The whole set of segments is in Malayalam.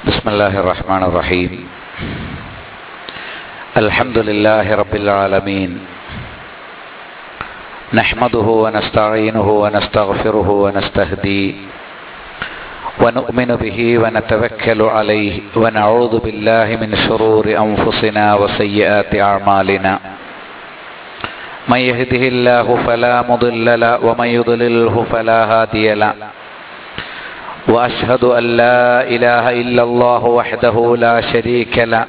بسم الله الرحمن الرحيم الحمد لله رب العالمين نحمده ونستعينه ونستغفره ونستهديه ونؤمن به ونتوكل عليه ونعوذ بالله من شرور انفسنا وسيئات اعمالنا من يهده الله فلا مضل له ومن يضلله فلا هادي له واشهد ان لا اله الا الله وحده لا شريك له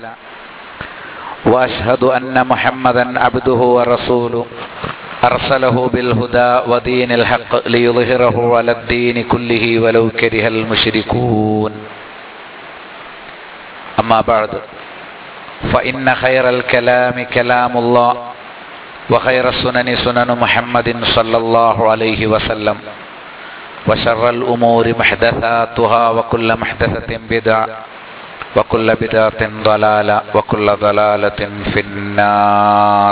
واشهد ان محمدا عبده ورسوله ارسله بالهدى ودين الحق ليظهره على الدين كله ولو كره المشركون اما بعد فان خير الكلام كلام الله وخير السنن سنن محمد صلى الله عليه وسلم وشر الأمور محدثاتها وكل محدثة بدعة وكل بدعة ضلالة وكل ضلالة في النار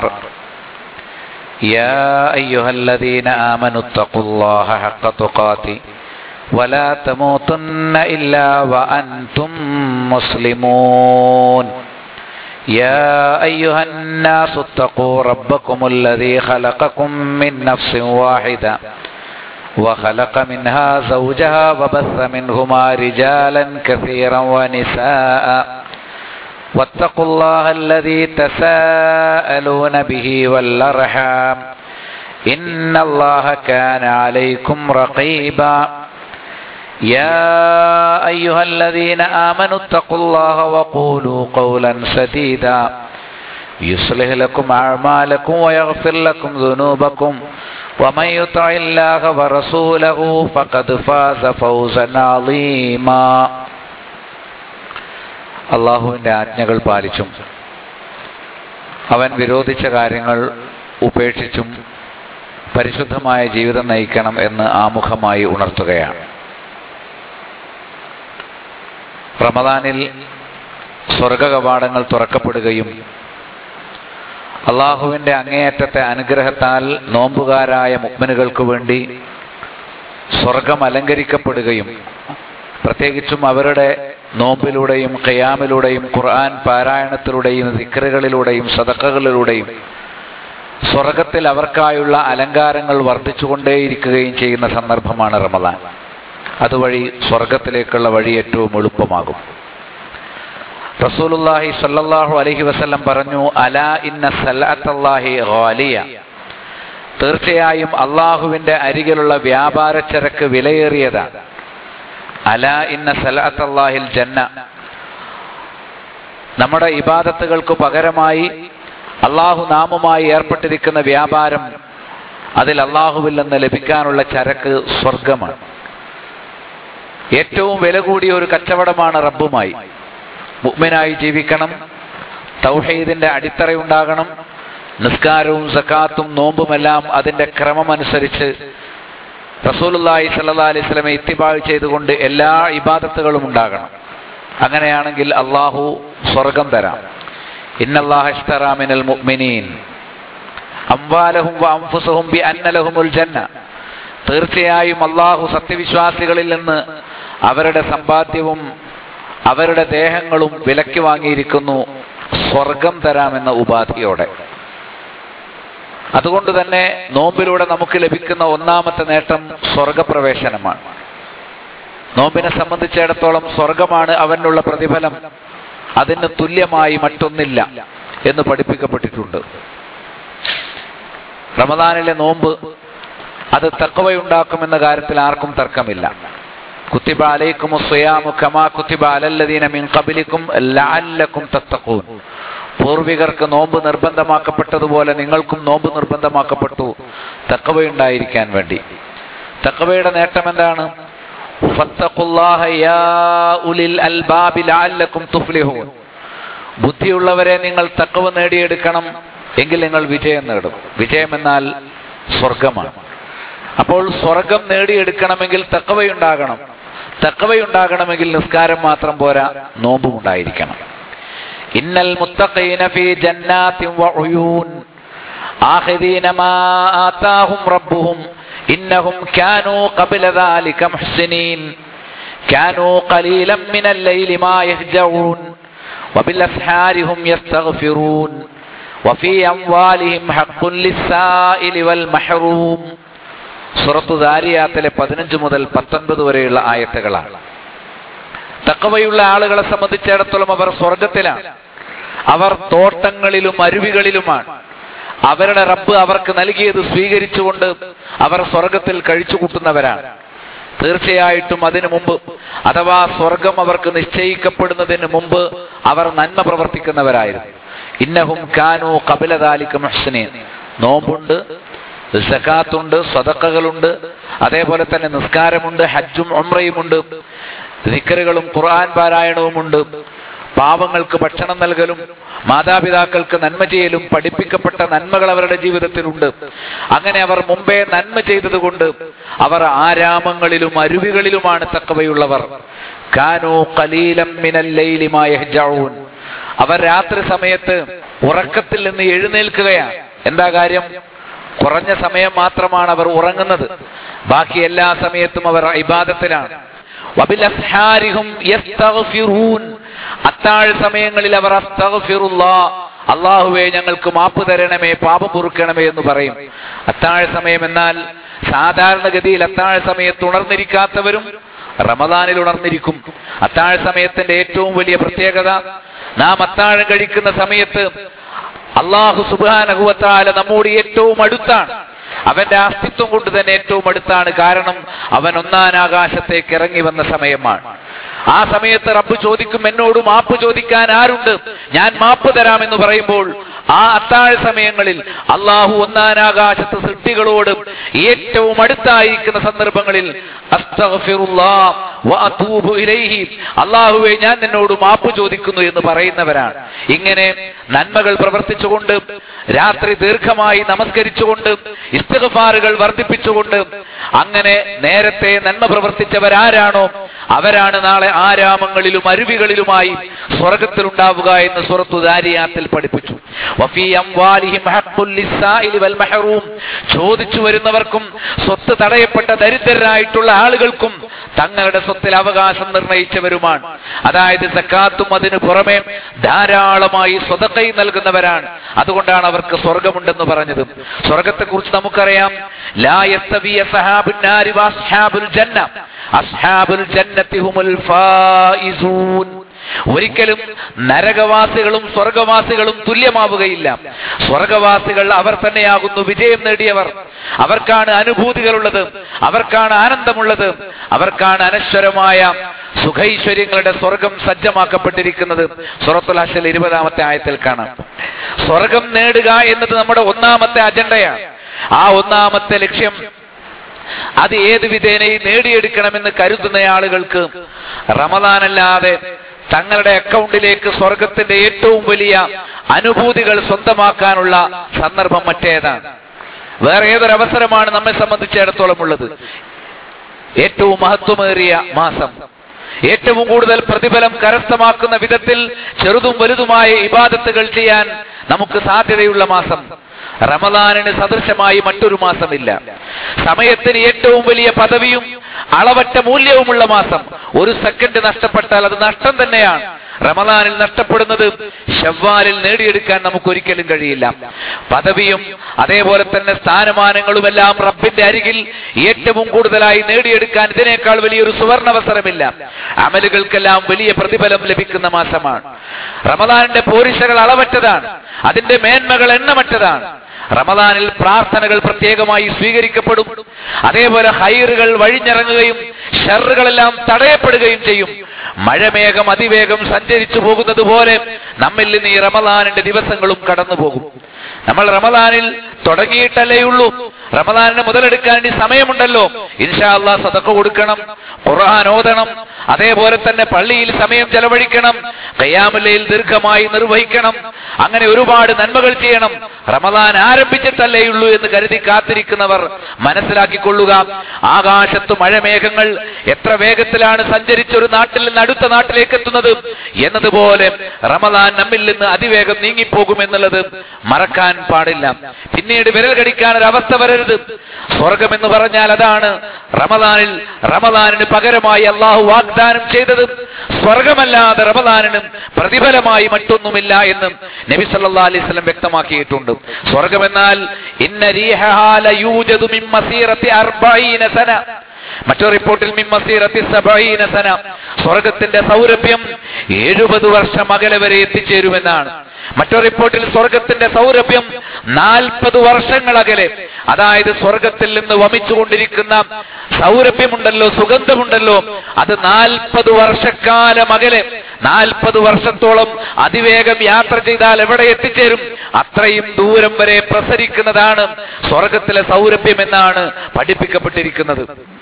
يا أيها الذين آمنوا اتقوا الله حق تقاته ولا تموتن إلا وأنتم مسلمون يا أيها الناس اتقوا ربكم الذي خلقكم من نفس واحدة وخلق منها زوجها وبث منهما رجالا كثيرا ونساء واتقوا الله الذي تساءلون به والارحام ان الله كان عليكم رقيبا يا ايها الذين امنوا اتقوا الله وقولوا قولا سديدا يصلح لكم اعمالكم ويغفر لكم ذنوبكم ومن يطع الله ورسوله فقد فاز فوزا عظيما അള്ളാഹുവിൻ്റെ ആജ്ഞകൾ പാലിച്ചും അവൻ വിരോധിച്ച കാര്യങ്ങൾ ഉപേക്ഷിച്ചും പരിശുദ്ധമായ ജീവിതം നയിക്കണം എന്ന് ആമുഖമായി ഉണർത്തുകയാണ് റമദാനിൽ സ്വർഗ കവാടങ്ങൾ തുറക്കപ്പെടുകയും അള്ളാഹുവിൻ്റെ അങ്ങേയറ്റത്തെ അനുഗ്രഹത്താൽ നോമ്പുകാരായ മുഗ്മിനുകൾക്ക് വേണ്ടി സ്വർഗം അലങ്കരിക്കപ്പെടുകയും പ്രത്യേകിച്ചും അവരുടെ നോമ്പിലൂടെയും ഖയാമിലൂടെയും ഖുർആൻ പാരായണത്തിലൂടെയും ദിക്കറുകളിലൂടെയും സദക്കകളിലൂടെയും സ്വർഗത്തിൽ അവർക്കായുള്ള അലങ്കാരങ്ങൾ വർദ്ധിച്ചുകൊണ്ടേയിരിക്കുകയും ചെയ്യുന്ന സന്ദർഭമാണ് റമദാൻ അതുവഴി സ്വർഗത്തിലേക്കുള്ള വഴി ഏറ്റവും എളുപ്പമാകും റസൂലുല്ലാഹി സല്ലല്ലാഹു അലൈഹി വസല്ലം പറഞ്ഞു അല ഇന്ന സലാത്തല്ലാഹി ഖാലിയ തീർച്ചയായും അള്ളാഹുവിന്റെ അരികിലുള്ള വ്യാപാര ചരക്ക് വിലയേറിയതാണ് അല ഇന്ന സലാത്തല്ലാഹിൽ ജന്ന നമ്മുടെ ഇബാദത്തുകൾക്ക് പകരമായി അള്ളാഹു നാമുമായി ഏർപ്പെട്ടിരിക്കുന്ന വ്യാപാരം അതിൽ അള്ളാഹുവിൽ നിന്ന് ലഭിക്കാനുള്ള ചരക്ക് സ്വർഗമാണ് ഏറ്റവും വില കൂടിയ ഒരു കച്ചവടമാണ് റബ്ബുമായി മുഗ്മിനായി ജീവിക്കണം തൗഹീദിന്റെ അടിത്തറയുണ്ടാകണം നിസ്കാരവും സക്കാത്തും നോമ്പുമെല്ലാം അതിന്റെ ക്രമമനുസരിച്ച് റസൂലുല്ലാഹി സല്ലാ അലൈഹി സ്വലമെ ഇത്തിബാഴ് ചെയ്തുകൊണ്ട് എല്ലാ ഇബാദത്തുകളും ഉണ്ടാകണം അങ്ങനെയാണെങ്കിൽ അള്ളാഹു സ്വർഗം തരാം ഇന്നല്ലാഹിസ്തറാമിനൽ മുഅ്മിനീൻ അംവാലഹും അംഫുസഹും ബി അന്നലഹുമുൽ ജന്ന തീർച്ചയായും അള്ളാഹു സത്യവിശ്വാസികളിൽ നിന്ന് അവരുടെ സമ്പാദ്യവും അവരുടെ ദേഹങ്ങളും വിലക്ക് വാങ്ങിയിരിക്കുന്നു സ്വർഗം തരാമെന്ന ഉപാധിയോടെ അതുകൊണ്ട് തന്നെ നോമ്പിലൂടെ നമുക്ക് ലഭിക്കുന്ന ഒന്നാമത്തെ നേട്ടം സ്വർഗപ്രവേശനമാണ് നോമ്പിനെ സംബന്ധിച്ചിടത്തോളം സ്വർഗമാണ് അവനുള്ള പ്രതിഫലം അതിന് തുല്യമായി മറ്റൊന്നില്ല എന്ന് പഠിപ്പിക്കപ്പെട്ടിട്ടുണ്ട് റമദാനിലെ നോമ്പ് അത് തക്കവയുണ്ടാക്കുമെന്ന കാര്യത്തിൽ ആർക്കും തർക്കമില്ല കുത്തിബ അലൈക്കും സുയാമു കമാ കുത്തിബ അലല്ലദീന മിൻ ഖബലിക്കും ലഅല്ലക്കും തത്തഖൂൻ പൂർവികർക്ക് നോമ്പ് നിർബന്ധമാക്കപ്പെട്ടതുപോലെ നിങ്ങൾക്കും നോമ്പ് നിർബന്ധമാക്കപ്പെട്ടു തക്കവയുണ്ടായിരിക്കാൻ വേണ്ടി തക്കവയുടെ നേട്ടം എന്താണ് ഫത്തഖുല്ലാഹ യാ ഉലിൽ അൽബാബി ലഅല്ലക്കും തുഫ്ലിഹൂൻ ബുദ്ധിയുള്ളവരെ നിങ്ങൾ തക്കവ നേടിയെടുക്കണം എങ്കിൽ നിങ്ങൾ വിജയം നേടും വിജയം എന്നാൽ സ്വർഗമാണ് അപ്പോൾ സ്വർഗം നേടിയെടുക്കണമെങ്കിൽ തക്കവയുണ്ടാകണം തക്കവയുണ്ടാകണമെങ്കിൽ നിസ്കാരം മാത്രം പോരാ നോമ്പും ഉണ്ടായിരിക്കണം ഇന്നൽ മുത്തഖീന ഫീ ജന്നാത്തിൻ വഉയൂൻ ആഖിദീന മാ ആതാഹും റബ്ബുഹും ഇന്നഹും കാനൂ ഖബല ദാലിക മുഹ്സിനീൻ كانوا قليلا من الليل ما يهجعون وبالأسحار هم يستغفرون وفي أموالهم حق للسائل والمحروم സുറത്തു ദാരിയാത്തിലെ പതിനഞ്ച് മുതൽ പത്തൊൻപത് വരെയുള്ള ആയത്തുകളാണ് തക്കവയുള്ള ആളുകളെ സംബന്ധിച്ചിടത്തോളം അവർ സ്വർഗത്തിലാണ് അവർ തോട്ടങ്ങളിലും അരുവികളിലുമാണ് അവരുടെ റബ്ബ് അവർക്ക് നൽകിയത് സ്വീകരിച്ചുകൊണ്ട് അവർ സ്വർഗത്തിൽ കഴിച്ചു കൂട്ടുന്നവരാണ് തീർച്ചയായിട്ടും അതിനു മുമ്പ് അഥവാ സ്വർഗം അവർക്ക് നിശ്ചയിക്കപ്പെടുന്നതിന് മുമ്പ് അവർ നന്മ പ്രവർത്തിക്കുന്നവരായിരുന്നു ഇന്നഹും കാനു കപിലദാലിക്ക് മുഹ്സനീൻ നോമ്പുണ്ട് സക്കാത്തുണ്ട് സ്വതക്കകളുണ്ട് അതേപോലെ തന്നെ നിസ്കാരമുണ്ട് ഹജ്ജും ഉംറയുമുണ്ട് ദിക്കറുകളും ഖുർആൻ പാരായണവുമുണ്ട് പാവങ്ങൾക്ക് ഭക്ഷണം നൽകലും മാതാപിതാക്കൾക്ക് നന്മ ചെയ്യലും പഠിപ്പിക്കപ്പെട്ട നന്മകൾ അവരുടെ ജീവിതത്തിലുണ്ട് അങ്ങനെ അവർ മുമ്പേ നന്മ ചെയ്തതുകൊണ്ട് അവർ ആരാമങ്ങളിലും അരുവികളിലുമാണ് തക്കവയുള്ളവർ കാനോ കലീലം മിനല്ലൈലിമായ അവർ രാത്രി സമയത്ത് ഉറക്കത്തിൽ നിന്ന് എഴുന്നേൽക്കുകയാണ് എന്താ കാര്യം കുറഞ്ഞ സമയം മാത്രമാണ് അവർ ഉറങ്ങുന്നത് ബാക്കി എല്ലാ സമയത്തും അവർ ഇബാദത്തിലാണ് വബിലസ്ഹാരിഹും യസ്തഗ്ഫിറൂൻ അത്താഴ സമയങ്ങളിൽ അവർ അസ്തഗ്ഫിറുല്ലാ അള്ളാഹുവെ ഞങ്ങൾക്ക് മാപ്പ് തരണമേ പാപം പൊറുക്കണമേ എന്ന് പറയും അത്താഴ സമയം എന്നാൽ സാധാരണഗതിയിൽ അത്താഴ സമയത്ത് ഉണർന്നിരിക്കാത്തവരും റമദാനിൽ ഉണർന്നിരിക്കും അത്താഴ സമയത്തിന്റെ ഏറ്റവും വലിയ പ്രത്യേകത നാം അത്താഴം കഴിക്കുന്ന സമയത്ത് അള്ളാഹു സുബാനഹുവത്താല നമ്മോട് ഏറ്റവും അടുത്താണ് അവന്റെ അസ്തിത്വം കൊണ്ട് തന്നെ ഏറ്റവും അടുത്താണ് കാരണം അവൻ ഒന്നാം ആകാശത്തേക്ക് ഇറങ്ങി വന്ന സമയമാണ് ആ സമയത്ത് റബ്ബ് ചോദിക്കും എന്നോട് മാപ്പ് ചോദിക്കാൻ ആരുണ്ട് ഞാൻ മാപ്പ് തരാമെന്ന് പറയുമ്പോൾ ആ അത്താഴ സമയങ്ങളിൽ അള്ളാഹു ഒന്നാം ആകാശത്ത് സൃഷ്ടികളോട് ഏറ്റവും അടുത്തായിരിക്കുന്ന സന്ദർഭങ്ങളിൽ അള്ളാഹുവെ ഞാൻ നിന്നോട് മാപ്പ് ചോദിക്കുന്നു എന്ന് പറയുന്നവരാണ് ഇങ്ങനെ നന്മകൾ പ്രവർത്തിച്ചുകൊണ്ട് രാത്രി ദീർഘമായി നമസ്കരിച്ചുകൊണ്ട് ഇസ്തിഗ്ഫാറുകൾ വർദ്ധിപ്പിച്ചുകൊണ്ട് അങ്ങനെ നേരത്തെ നന്മ പ്രവർത്തിച്ചവരാരാണോ അവരാണ് നാളെ ആരാമങ്ങളിലും അരുവികളിലുമായി സ്വർഗത്തിൽ ഉണ്ടാവുക എന്ന് സുറത്തു ദാരിയാത്തിൽ പഠിപ്പിച്ചു വഫീ അംവാലിഹിം ഹഖ്ഖുൽ ലിസ്സായിലി വൽ മഹറൂം ചോദിച്ചു വരുന്നവർക്കും സ്വത്ത് തടയപ്പെട്ട ദരിദ്രരായിട്ടുള്ള ആളുകൾക്കും തങ്ങളുടെ സ്വത്തിൽ അവകാശം നിർണയിച്ചവരുമാണ് അതായത് സക്കാത്തും അതിനു പുറമെ ധാരാളമായി സ്വതക്കൈ നൽകുന്നവരാണ് അതുകൊണ്ടാണ് അവർക്ക് സ്വർഗമുണ്ടെന്ന് പറഞ്ഞത് സ്വർഗത്തെ കുറിച്ച് നമുക്കറിയാം ലാ യസ്തവി അസ്ഹാബുൻ നാരി വഅസ്ഹാബുൽ ജന്ന അസ്ഹാബുൽ ജന്നത്തി ഹുമുൽ ഫായിസൂൻ ഒരിക്കലും നരകവാസികളും സ്വർഗവാസികളും തുല്യമാവുകയില്ല സ്വർഗവാസികൾ അവർ തന്നെയാകുന്നു വിജയം നേടിയവർ അവർക്കാണ് അനുഭൂതികളുള്ളത് അവർക്കാണ് ആനന്ദമുള്ളത് അവർക്കാണ് അനശ്വരമായ സുഖൈശ്വര്യങ്ങളുടെ സ്വർഗം സജ്ജമാക്കപ്പെട്ടിരിക്കുന്നത് സുറത്തുൽ ഹഷൽ ഇരുപതാമത്തെ ആയത്തിൽ കാണാം സ്വർഗം നേടുക എന്നത് നമ്മുടെ ഒന്നാമത്തെ അജണ്ടയാണ് ആ ഒന്നാമത്തെ ലക്ഷ്യം അത് ഏത് വിധേനയും നേടിയെടുക്കണമെന്ന് കരുതുന്ന ആളുകൾക്ക് റമദാനല്ലാതെ തങ്ങളുടെ അക്കൗണ്ടിലേക്ക് സ്വർഗത്തിന്റെ ഏറ്റവും വലിയ അനുഭൂതികൾ സ്വന്തമാക്കാനുള്ള സന്ദർഭം മറ്റേതാണ് വേറെ ഏതൊരവസരമാണ് നമ്മെ സംബന്ധിച്ചിടത്തോളം ഉള്ളത് ഏറ്റവും മഹത്വമേറിയ മാസം ഏറ്റവും കൂടുതൽ പ്രതിഫലം കരസ്ഥമാക്കുന്ന വിധത്തിൽ ചെറുതും വലുതുമായ ഇബാദത്തുകൾ ചെയ്യാൻ നമുക്ക് സാധ്യതയുള്ള മാസം റമദാനിന് സദൃശമായി മറ്റൊരു മാസമില്ല സമയത്തിന് ഏറ്റവും വലിയ പദവിയും അളവറ്റ മൂല്യവുമുള്ള മാസം ഒരു സെക്കൻഡ് നഷ്ടപ്പെട്ടാൽ അത് നഷ്ടം തന്നെയാണ് റമദാനിൽ നഷ്ടപ്പെടുന്നത് ഷവ്വാലിൽ നേടിയെടുക്കാൻ നമുക്ക് ഒരിക്കലും കഴിയില്ല പദവിയും അതേപോലെ തന്നെ സ്ഥാനമാനങ്ങളുമെല്ലാം റബ്ബിന്റെ അരികിൽ ഏറ്റവും കൂടുതലായി നേടിയെടുക്കാൻ ഇതിനേക്കാൾ വലിയൊരു സുവർണവസരമില്ല അമലുകൾക്കെല്ലാം വലിയ പ്രതിഫലം ലഭിക്കുന്ന മാസമാണ് റമദാനിന്റെ പോരിശകൾ അളവറ്റതാണ് അതിന്റെ മേന്മകൾ എണ്ണമറ്റതാണ് റമദാനിൽ പ്രാർത്ഥനകൾ പ്രത്യേകമായി സ്വീകരിക്കപ്പെടും അതേപോലെ ഹൈറുകൾ വഴിഞ്ഞിറങ്ങുകയും ഷെറുകളെല്ലാം തടയപ്പെടുകയും ചെയ്യും മഴമേഘം അതിവേഗം സഞ്ചരിച്ചു പോകുന്നത് പോലെ നമ്മിൽ നിന്ന് ഈ റമദാനിന്റെ ദിവസങ്ങളും കടന്നു പോകും നമ്മൾ റമദാനിൽ തുടങ്ങിയിട്ടല്ലേ ഉള്ളൂ റമദാനിന് മുതലെടുക്കാൻ ഇനി സമയമുണ്ടല്ലോ ഇൻഷാ അള്ളാ സതക്ക കൊടുക്കണം ഖുർആൻ ഓതണം അതേപോലെ തന്നെ പള്ളിയിൽ സമയം ചെലവഴിക്കണം കയ്യാമുല്ലയിൽ ദീർഘമായി നിർവഹിക്കണം അങ്ങനെ ഒരുപാട് നന്മകൾ ചെയ്യണം റമദാൻ ആരംഭിച്ചിട്ടല്ലേ ഉള്ളൂ എന്ന് കരുതി കാത്തിരിക്കുന്നവർ മനസ്സിലാക്കിക്കൊള്ളുക ആകാശത്ത് മഴമേഘങ്ങൾ എത്ര വേഗത്തിലാണ് സഞ്ചരിച്ചൊരു നാട്ടിൽ നിന്ന് അടുത്ത നാട്ടിലേക്ക് എത്തുന്നത് എന്നതുപോലെ റമദാൻ നമ്മിൽ നിന്ന് അതിവേഗം നീങ്ങിപ്പോകുമെന്നുള്ളത് മറക്കാൻ പാടില്ല പിന്നീട് വിരൽ കടിക്കാൻ ഒരു അവസ്ഥ വരരുത് സ്വർഗം എന്ന് പറഞ്ഞാൽ അതാണ് റമദാനിൽ റമദാനിന് പകരമായി അള്ളാഹു വാഗ്ദാനം ചെയ്തത് സ്വർഗമല്ലാതെ റമദാനിന് പ്രതിഫലമായി മറ്റൊന്നുമില്ല എന്ന് നബി സല്ലാ അലൈഹി സ്വലം വ്യക്തമാക്കിയിട്ടുണ്ട് സ്വർഗമെന്നാൽ ഇന്ന റീഹഹാ ലയൂജദു മിൻ മസീറത്തി അർബഈന സന മറ്റൊരു റിപ്പോർട്ടിൽ മിൻ മസീറത്തി സബഈന സന സ്വർഗത്തിന്റെ സൗരഭ്യം എഴുപത് വർഷം അകലെ വരെ എത്തിച്ചേരുമെന്നാണ് മറ്റൊരു റിപ്പോർട്ടിൽ സ്വർഗത്തിന്റെ സൗരഭ്യം നാൽപ്പത് വർഷങ്ങൾ അകലെ അതായത് സ്വർഗത്തിൽ നിന്ന് വമിച്ചുകൊണ്ടിരിക്കുന്ന സൗരഭ്യമുണ്ടല്ലോ സുഗന്ധമുണ്ടല്ലോ അത് നാൽപ്പത് വർഷക്കാലം അകലെ നാൽപ്പത് വർഷത്തോളം അതിവേഗം യാത്ര ചെയ്താൽ എവിടെ എത്തിച്ചേരും അത്രയും ദൂരം വരെ പ്രസരിക്കുന്നതാണ് സ്വർഗത്തിലെ സൗരഭ്യം എന്നാണ് പഠിപ്പിക്കപ്പെട്ടിരിക്കുന്നത്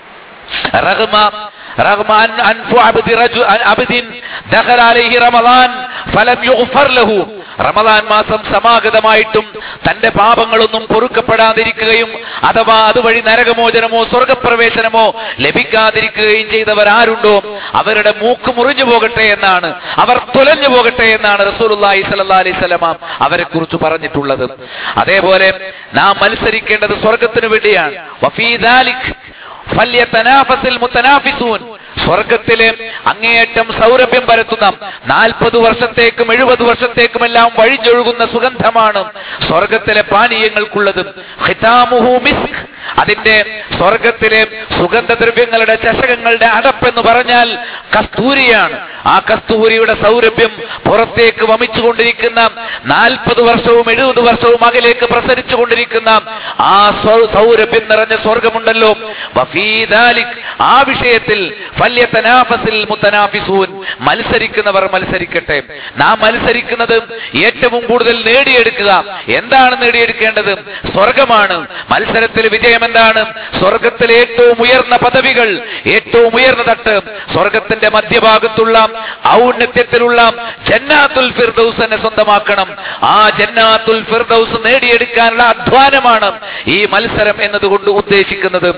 رغم رغم أن أنف عبد رجل عبد دخل عليه رمضان فلم يغفر له റമദാൻ മാസം സമാഗതമായിട്ടും തന്റെ പാപങ്ങളൊന്നും പൊറുക്കപ്പെടാതിരിക്കുകയും അഥവാ അതുവഴി നരകമോചനമോ സ്വർഗപ്രവേശനമോ ലഭിക്കാതിരിക്കുകയും ചെയ്തവർ ആരുണ്ടോ അവരുടെ മൂക്ക് മുറിഞ്ഞു പോകട്ടെ എന്നാണ് അവർ തുലഞ്ഞു പോകട്ടെ എന്നാണ് റസൂലുള്ളാഹി സ്വല്ലല്ലാഹി അലൈഹി വസല്ലമ അവരെ കുറിച്ച് പറഞ്ഞിട്ടുള്ളത് അതേപോലെ നാം മത്സരിക്കേണ്ടത് സ്വർഗത്തിനു വേണ്ടിയാണ് വഫീ ദാലിക് ഫല്യതനാഫസിൽ മുത്തനാഫിസൂൻ സ്വർഗത്തിലെ അങ്ങേയറ്റം സൗരഭ്യം പരത്തുന്ന നാൽപ്പത് വർഷത്തേക്കും എഴുപത് വർഷത്തേക്കുമെല്ലാം വഴിഞ്ഞൊഴുകുന്ന സുഗന്ധമാണ് സ്വർഗത്തിലെ പാനീയങ്ങൾക്കുള്ളത് ഖിതാമുഹു മിസ്ക് അതിന്റെ സ്വർഗത്തിലെ സുഗന്ധദ്രവ്യങ്ങളുടെ ചഷകങ്ങളുടെ അടപ്പെന്ന് പറഞ്ഞാൽ കസ്തൂരിയാണ് ആ കസ്തൂരിയുടെ സൗരഭ്യം പുറത്തേക്ക് വമിച്ചുകൊണ്ടിരിക്കുന്ന നാൽപ്പത് വർഷവും എഴുപത് വർഷവും അകലേക്ക് പ്രസരിച്ചു കൊണ്ടിരിക്കുന്ന ആ സ്വ- സൗരഭ്യം നിറഞ്ഞ സ്വർഗമുണ്ടല്ലോ വഫീ ദാലിക് ആ വിഷയത്തിൽ ഫല്യതനാഫസിൽ മുത്തനാഫിസൂൻ മത്സരിക്കുന്നവർ മത്സരിക്കട്ടെ നാം മത്സരിക്കുന്നത് ഏറ്റവും കൂടുതൽ നേടിയെടുക്കുക എന്താണ് നേടിയെടുക്കേണ്ടത് സ്വർഗമാണ് മത്സരത്തിൽ വിജയം എന്താണ് സ്വർഗത്തിലെ ഏറ്റവും ഉയർന്ന പദവികൾ ഏറ്റവും ഉയർന്ന തട്ട് സ്വർഗത്തിന്റെ മധ്യഭാഗത്തുള്ള ഔന്നത്യത്തിലുള്ള ജന്നാത്തുൽ ഫിർദൗസ് തന്നെ സ്വന്തമാക്കണം ആ ജന്നാത്തുൽ ഫിർദൗസ് നേടിയെടുക്കാനുള്ള അധ്വാനമാണ് ഈ മത്സരം എന്നതുകൊണ്ട് ഉദ്ദേശിക്കുന്നത്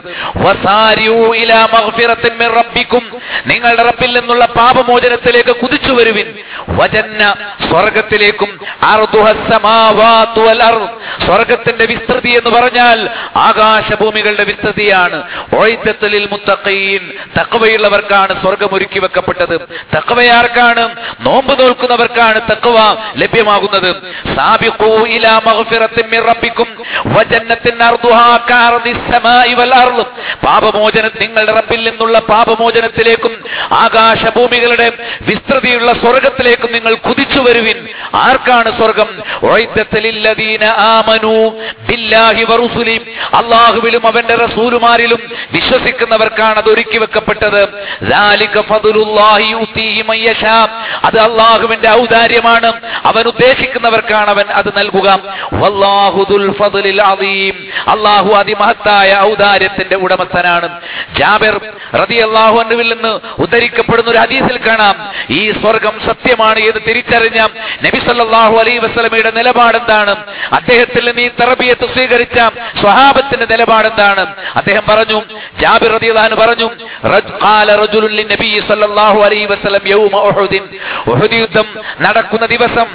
വസാരിഊ ഇലാ മഗ്ഫിറത്തിൻ മിൻ റബ്ബിക്കും നിങ്ങളുടെ റബ്ബിൽ നിന്നുള്ള പാപമോചനത്തിലേക്ക് കുതിച്ചു വരുവിൻ വജന്ന സ്വർഗത്തിലേക്കും അർദുഹസ് സമാവാതു വൽ അർദ് സ്വർഗത്തിന്റെ വിസ്തൃതി എന്ന് പറഞ്ഞാൽ ആകാശഭൂമികളുടെ വിസ്തൃതിയാണ് ഒഴിത്തലിൽ മുത്തഖീൻ തക്കവയുള്ളവർക്കാണ് സ്വർഗം ഒരുക്കി വെക്കപ്പെട്ടത് തക്കവയാർക്കാണ് നോമ്പ് നോൽക്കുന്നവർക്കാണ് തക്കവ ലഭ്യമാകുന്നത് സാബിഖൂ ഇലാ മഗ്ഫിറത്തിൻ മിൻ റബ്ബിക്കും വജന്നത്തിൻ അർദുഹാ കഅർദിസ് സമാഇ വൽ അർദ് പാപമോചനം നിങ്ങളുടെ റബ്ബിൽ നിന്നുള്ള പാപമോചനത്തിലേക്കും ആകാശഭൂമികളുടെ വിസ്തൃതിയുള്ള സ്വർഗത്തിലേക്കും നിങ്ങൾ കുതിച്ചു വരുവിൻ ആർക്കാണ് സ്വർഗം ഉഅയ്ദത്തലില്ലദീന ആമനു ബില്ലാഹി വറുസുലി അള്ളാഹുവിലും അവന്റെ റസൂലുമാരിലും വിശ്വസിക്കുന്നവർക്കാണ് അത് ഒരുക്കി വെക്കപ്പെട്ടത് ذَلِكَ فَضْلُ اللَّهِ يُؤْتِيهِ مَن يَشَاءُ. അത് അള്ളാഹുവിന്റെ ഔദാര്യമാണ് അവൻ ഉദ്ദേശിക്കുന്നവർക്കാണ് അവൻ അത് നൽകുക വല്ലാഹു ദുൽ ഫദ്ലിൽ അദീം. അള്ളാഹു അതിമഹത്തായ ഔദാര്യത്തിന്റെ ഉടമസ്ഥനാണ് ജാബിർ റളിയല്ലാഹു അൻഹുവിൽ നിന്ന് ഉദ്ധരിക്കപ്പെടുന്ന ഒരു ഹദീസിൽ കാണാം ഈ സ്വർഗം സത്യമാണ് എന്ന് തിരിച്ചറിഞ്ഞ നബി സല്ലല്ലാഹു അലൈഹി വസല്ലമയുടെ നിലപാടെന്താണ് അദ്ദേഹത്തിൽ നിന്ന് ഈ തറബിയത്ത് സ്വീകരിച്ച സ്വഹാബത്തിന്റെ നിലപാടെന്താണ് അദ്ദേഹം പറഞ്ഞു ജാബിർ റളിയല്ലാഹു അൻഹു പറഞ്ഞു റജ് ഖാല റജുലുൻ ലിന്നബി സല്ലല്ലാഹു അലൈഹി വസല്ലം യൗമ ഉഹുദിൻ ഉഹുദ് യുദ്ധം നടക്കുന്ന ദിവസം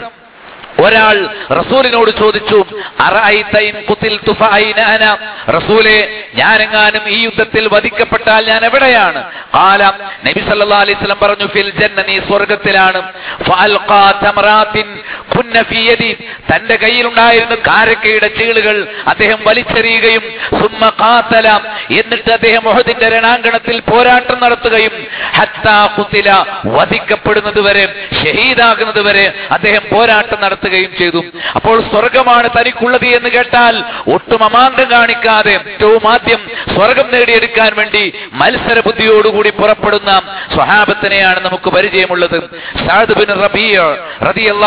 ഒരാൾ റസൂലിനോട് ചോദിച്ചു "അറഅയ്ത ഇൻ ഖുതിൽതു ഫഅയ്ന അന?" റസൂലേ ഞാനെങ്ങാനും ഈ യുദ്ധത്തിൽ വധിക്കപ്പെട്ടാൽ ഞാൻ എവിടെയാണ് ഖാല നബി സല്ലല്ലാഹു അലൈഹി വസല്ലം പറഞ്ഞു ഫിൽ ജന്ന നീ സ്വർഗ്ഗത്തിലാണ് ഫഅൽഖാ തമറാത്തിൻ കുന്ന ഫീ യദി തന്റെ കയ്യിലുണ്ടായിരുന്ന കാരക്കയുടെ ചീളുകൾ അദ്ദേഹം വലിച്ചെറിയുകയും സുമ്മ ഖാതല എന്നിട്ട് അദ്ദേഹം ഉഹദിന്റെ രണാങ്കണത്തിൽ പോരാട്ടം നടത്തുകയും ഹത്താ ഖുതില വധിക്കപ്പെടുന്നത് വരെ ഷഹീദാകുന്നത് വരെ അദ്ദേഹം പോരാട്ടം നടത്തുകയും ചെയ്തു അപ്പോൾ സ്വർഗമാണ് തനിക്കുള്ളത് എന്ന് കേട്ടാൽ ഒട്ടും അമാന്തം കാണിക്കാതെ ഏറ്റവും ആദ്യം സ്വർഗം നേടിയെടുക്കാൻ വേണ്ടി മത്സര ബുദ്ധിയോടുകൂടി പുറപ്പെടുന്ന സ്വഹാബത്തിനെയാണ് നമുക്ക് പരിചയമുള്ളത് സാദ് ബിൻ റബീഅ റളിയല്ലാഹു അൻഹു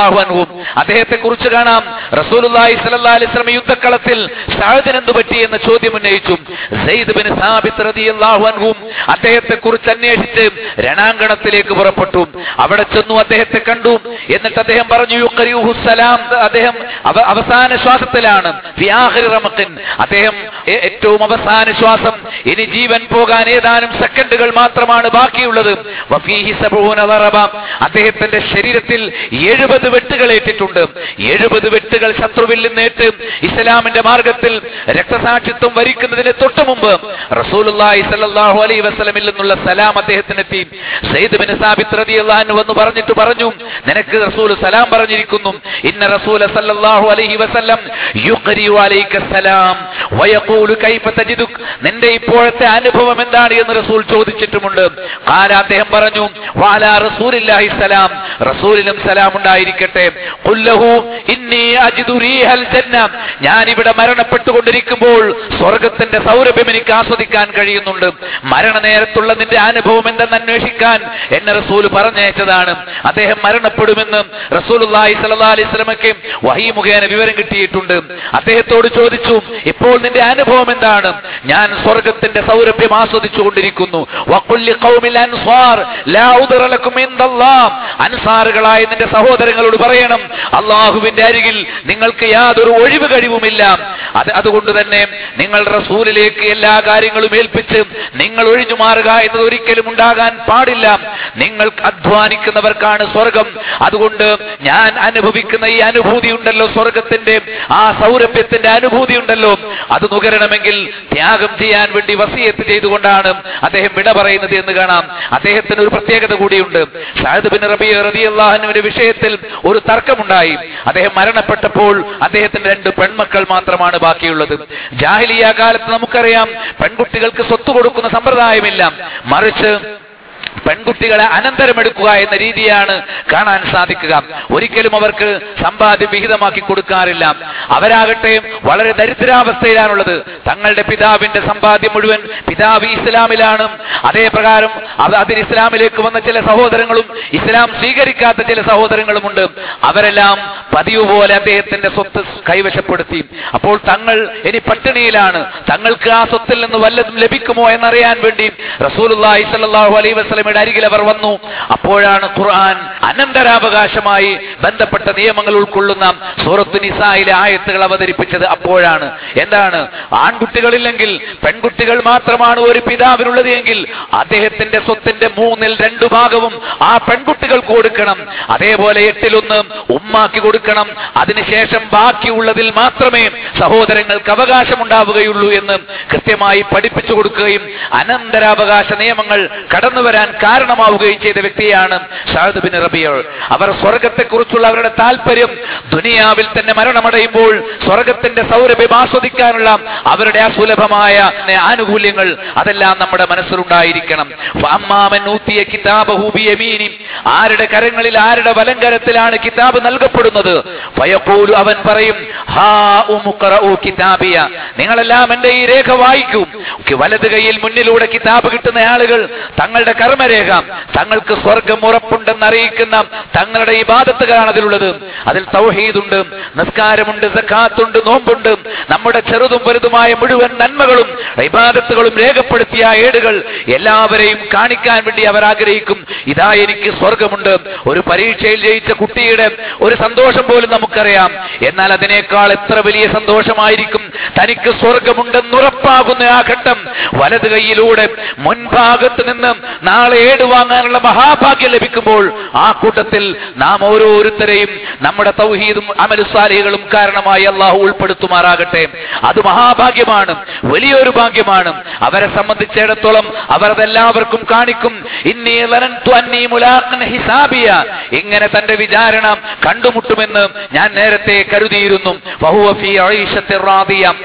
അദ്ദേഹത്തെ കുറിച്ച് കാണാം റസൂലുള്ളാഹി സ്വല്ലല്ലാഹി അലൈഹി വസല്ലം യുദ്ധക്കളത്തിൽ സഅദിന് എന്തു പറ്റി എന്ന ചോദ്യം ഉന്നയിച്ചു സെയ്ദ് ബിൻ സാബിത്ത് റളിയല്ലാഹു അൻഹു അദ്ദേഹത്തെ കുറിച്ച് അന്വേഷിച്ച് രണാങ്കണത്തിലേക്ക് പുറപ്പെട്ടു അവിടെ ചെന്നു അദ്ദേഹത്തെ കണ്ടു എന്നിട്ട് അദ്ദേഹം പറഞ്ഞു യുഖരിയുഹു സലാം അദ്ദേഹം അവ- അവസാന ശ്വാസത്തിലാണ് ഫി ആഖിരി റമഖിൻ. അദ്ദേഹം ഏ- ഏറ്റവും അവസാന ശ്വാസം ഇനി ജീവൻ പോകാൻ ഏതാനും സെക്കൻഡുകൾ മാത്രമാണ് ബാക്കിയുള്ളത് വഫീഹി സബൂന ദറബ. അദ്ദേഹത്തിന്റെ ശരീരത്തിൽ എഴുപത് വെട്ടുകൾ ഏറ്റിട്ടുണ്ട് എഴുപത് വെട്ടുകൾ ശത്രുവിൽ നിന്നേറ്റ് ഇസ്ലാമിന്റെ മാർഗത്തിൽ രക്തസാക്ഷിത്വം വരിക്കുന്നതിന് തൊട്ടു മുമ്പ് റസൂലുള്ളാഹി സ്വല്ലല്ലാഹു അലൈഹി വസല്ലമിൽ നിന്നുള്ള സലാം അദ്ദേഹത്തിനെത്തി സയ്യിദ് ബിൻ സാബിത്ത് റളിയല്ലാഹു അൻഹു വന്ന് പറഞ്ഞിട്ട് പറഞ്ഞു നിനക്ക് റസൂൽ സലാം പറഞ്ഞിരിക്കുന്നു ഇന്ന റസൂല സല്ലല്ലാഹു അലൈഹി വസല്ലം യുഖരിയു അലൈക സലാം വയഖൂലു കൈഫ തജിദുക് നിന്റെ ഇപ്പോഴത്തെ അനുഭവം എന്താണ് എന്ന് റസൂൽ ചോദിച്ചിട്ടുമുണ്ട് കാല അദ്ദേഹം പറഞ്ഞു വാലാ റസൂലില്ലാഹി സലാം റസൂലിനും സലാം ഉണ്ടായിരിക്കട്ടെ ഖുല്ലഹു ഇന്നി അജിദു റീഹൽ ജന്ന ഞാൻ ഇവിടെ മരണപ്പെട്ടുകൊണ്ടിരിക്കുമ്പോൾ സ്വർഗത്തിന്റെ സൗരഭ്യം എനിക്ക് ആസ്വദിക്കാൻ കഴിയുന്നുണ്ട് മരണനേരത്തുള്ള നിന്റെ അനുഭവം എന്തെന്ന് അന്വേഷിക്കാൻ എന്നെ റസൂൽ പറഞ്ഞയച്ചതാണ് അദ്ദേഹം മരണപ്പെടുമെന്ന് റസൂലുള്ളാഹി സ്വല്ലല്ലാഹി അലൈഹി വസല്ലമയ്ക്ക് വഹി മുഖേന വിവരം കിട്ടിയിട്ടുണ്ട് അദ്ദേഹത്തോട് ചോദിച്ചു ഇപ്പോൾ നിന്റെ അനുഭവം എന്താണ് ഞാൻ സ്വർഗത്തിന്റെ സൗരഭ്യം ആസ്വദിച്ചു കൊണ്ടിരിക്കുന്നു വഖുല്ലി ഖൗമിൽ അൻസാർ ലാ ഉദ്റ ലക്കും ഇൻദല്ലാഹ് അൻസാറുകളായ നിന്റെ സഹോദരങ്ങളോട് പറയണം അള്ളാഹുവിന്റെ അരികിൽ നിങ്ങൾക്ക് യാതൊരു ഒഴിവ് കഴിവുമില്ല അത് അതുകൊണ്ട് തന്നെ നിങ്ങൾ റസൂലിലേക്ക് എല്ലാ കാര്യങ്ങളും ഏൽപ്പിച്ച് നിങ്ങൾ ഒഴിഞ്ഞു മാറുക എന്നത് ഒരിക്കലും ഉണ്ടാകാൻ പാടില്ല നിങ്ങൾ അധ്വാനിക്കുന്നവർക്കാണ് സ്വർഗം അതുകൊണ്ട് ഞാൻ അനുഭവിക്കുന്ന ഈ അനുഭൂതി ഉണ്ടല്ലോ സ്വർഗത്തിന്റെ ആ സൗരഭ്യത്തിന്റെ അനുഭൂതി ഉണ്ടല്ലോ അത് നുകരണമെങ്കിൽ ത്യാഗം ചെയ്യാൻ വേണ്ടി വസിയത്ത് ചെയ്തുകൊണ്ടാണ് അദ്ദേഹം വിട പറയുന്നത് എന്ന് കാണാം അദ്ദേഹത്തിന് ഒരു പ്രത്യേകത കൂടിയുണ്ട് സഅദ് ബിൻ റബിയ റളിയല്ലാഹുവിന്റെ വിഷയത്തിൽ ഒരു തർക്കമുണ്ടായി അദ്ദേഹം മരണപ്പെട്ടപ്പോൾ അദ്ദേഹത്തിന് രണ്ട് പെൺമക്കൾ മാത്രമാണ് ബാക്കിയുള്ളത് ജാഹിലിയ കാലത്ത് നമുക്കറിയാം പെൺകുട്ടികൾക്ക് സ്വത്ത് കൊടുക്കുന്ന സമ്പ്രദായമില്ല മറിച്ച് പെൺകുട്ടികളെ അനന്തരമെടുക്കുക എന്ന രീതിയാണ് കാണാൻ സാധിക്കുക ഒരിക്കലും അവർക്ക് സമ്പാദ്യം വിഹിതമാക്കി കൊടുക്കാറില്ല അവരാകട്ടെ വളരെ ദരിദ്രാവസ്ഥയിലാണുള്ളത് തങ്ങളുടെ പിതാവിന്റെ സമ്പാദ്യം മുഴുവൻ പിതാവ് ഇസ്ലാമിലാണ് അതേ പ്രകാരം അവ- അതിൽ ഇസ്ലാമിലേക്ക് വന്ന ചില സഹോദരങ്ങളും ഇസ്ലാം സ്വീകരിക്കാത്ത ചില സഹോദരങ്ങളുമുണ്ട് അവരെല്ലാം പതിവ് പോലെ അദ്ദേഹത്തിന്റെ സ്വത്ത് കൈവശപ്പെടുത്തി അപ്പോൾ തങ്ങൾ ഇനി പട്ടിണിയിലാണ് തങ്ങൾക്ക് ആ സ്വത്തിൽ നിന്ന് വല്ലതും ലഭിക്കുമോ എന്നറിയാൻ വേണ്ടി റസൂലുള്ളാഹി സ്വല്ലല്ലാഹു അലൈഹി വസല്ലമയുടെ അരികിൽ അവർ വന്നു അപ്പോഴാണ് ഖുർആൻ അനന്തരാവകാശമായി ബന്ധപ്പെട്ട നിയമങ്ങൾ ഉൾക്കൊള്ളുന്ന സൂറത്തു നിസായിലെ ആയത്തുകൾ അവതരിപ്പിച്ചത് അപ്പോഴാണ് എന്താണ് ആൺകുട്ടികളില്ലെങ്കിൽ പെൺകുട്ടികൾ മാത്രമാണ് ഒരു പിതാവിനുള്ളത് എങ്കിൽ അദ്ദേഹത്തിന്റെ സ്വത്തിന്റെ മൂന്നിൽ രണ്ടു ഭാഗവും ആ പെൺകുട്ടികൾക്ക് കൊടുക്കണം അതേപോലെ എട്ടിലൊന്ന് ഉമ്മാക്കി കൊടുക്കണം അതിനുശേഷം ബാക്കിയുള്ളതിൽ മാത്രമേ സഹോദരങ്ങൾക്ക് അവകാശമുണ്ടാവുകയുള്ളൂ എന്ന് കൃത്യമായി പഠിപ്പിച്ചു കൊടുക്കുകയും അനന്തരാവകാശ നിയമങ്ങൾ കടന്നു വരാൻ കാരണമാവുകയും ചെയ്ത വ്യക്തിയാണ് ഷാദ് ബിൻ റബിയ അവർ സ്വർഗത്തെക്കുറിച്ചുള്ള അവരുടെ താല്പര്യം ദുനിയാവിൽ തന്നെ മരണമടയുമ്പോൾ സ്വർഗത്തിന്റെ സൗരഭ്യം ആസ്വദിക്കാനുള്ള അവരുടെ അസുലഭമായ ആനുകൂല്യങ്ങൾ അതെല്ലാം നമ്മുടെ മനസ്സിലുണ്ടായിരിക്കണം ഫഅമ്മാമൻ ഊത്തിയ കിതാബഹു ബിയമീനി. ആരുടെ കരങ്ങളിൽ ആരുടെ വലങ്കരത്തിലാണ് കിതാബ് നൽകപ്പെടുന്നത് ഫയഖൂലു അവൻ പറയും ഹാ ഉമുഖറഉ കിതാബിയ നിങ്ങളെല്ലാം എന്റെ ഈ രേഖ വായിക്കൂ വലത് കൈയിൽ മുന്നിലൂടെ കിതാബ് കിട്ടുന്ന ആളുകൾ തങ്ങളുടെ കർമ്മരേഖ തങ്ങൾക്ക് സ്വർഗം ഉറപ്പുണ്ടെന്ന് അറിയിക്കുന്ന തങ്ങളുടെ ഈ ബാധത്തുകളാണ് അതിലുള്ളത് അതിൽ തൗഹീദുണ്ട് നിസ്കാരമുണ്ട് സക്കാത്തുണ്ട് നോമ്പുണ്ട് നമ്മുടെ ചെറുതും വലുതുമായ മുഴുവൻ നന്മകളും ഇബാദത്തുകളും രേഖപ്പെടുത്തിയ ആ ഏടുകൾ എല്ലാവരെയും കാണിക്കാൻ വേണ്ടി അവർ ആഗ്രഹിക്കും ഇതാ എനിക്ക് സ്വർഗമുണ്ട് ഒരു പരീക്ഷയിൽ ജയിച്ച കുട്ടിയുടെ ഒരു സന്തോഷം പോലും നമുക്കറിയാം എന്നാൽ അതിനേക്കാൾ എത്ര വലിയ സന്തോഷമായിരിക്കും തനിക്ക് സ്വർഗമുണ്ടെന്നുറപ്പാകുന്ന ആ ഘട്ടം വലത് കൈയിലൂടെ മുൻഭാഗത്ത് നിന്ന് നാളെ ഏട് വാങ്ങാനുള്ള മഹാഭാഗ്യം ലഭിക്കുമ്പോൾ ആ കൂട്ടത്തിൽ നാം ഓരോരുത്തരെയും നമ്മുടെ തൗഹീദും അമലുസാലികളും കാരണമായി അള്ളാഹു ഉൾപ്പെടുത്തുമാറാകട്ടെ അത് മഹാഭാഗ്യമാണ് വലിയൊരു ഭാഗ്യമാണ് അവരെ സംബന്ധിച്ചിടത്തോളം അവർ അതെല്ലാവർക്കും കാണിക്കും ഇന്നീ ലനന്തു അന്നീ മുലാഖൻ ഹിസാബിയ ഇങ്ങനെ തന്റെ വിചാരണ കണ്ടുമുട്ടുമെന്ന് ഞാൻ നേരത്തെ കരുതിയിരുന്നു ഫഹുവ ഫീ ഐഷത്തിർ റാദിയ.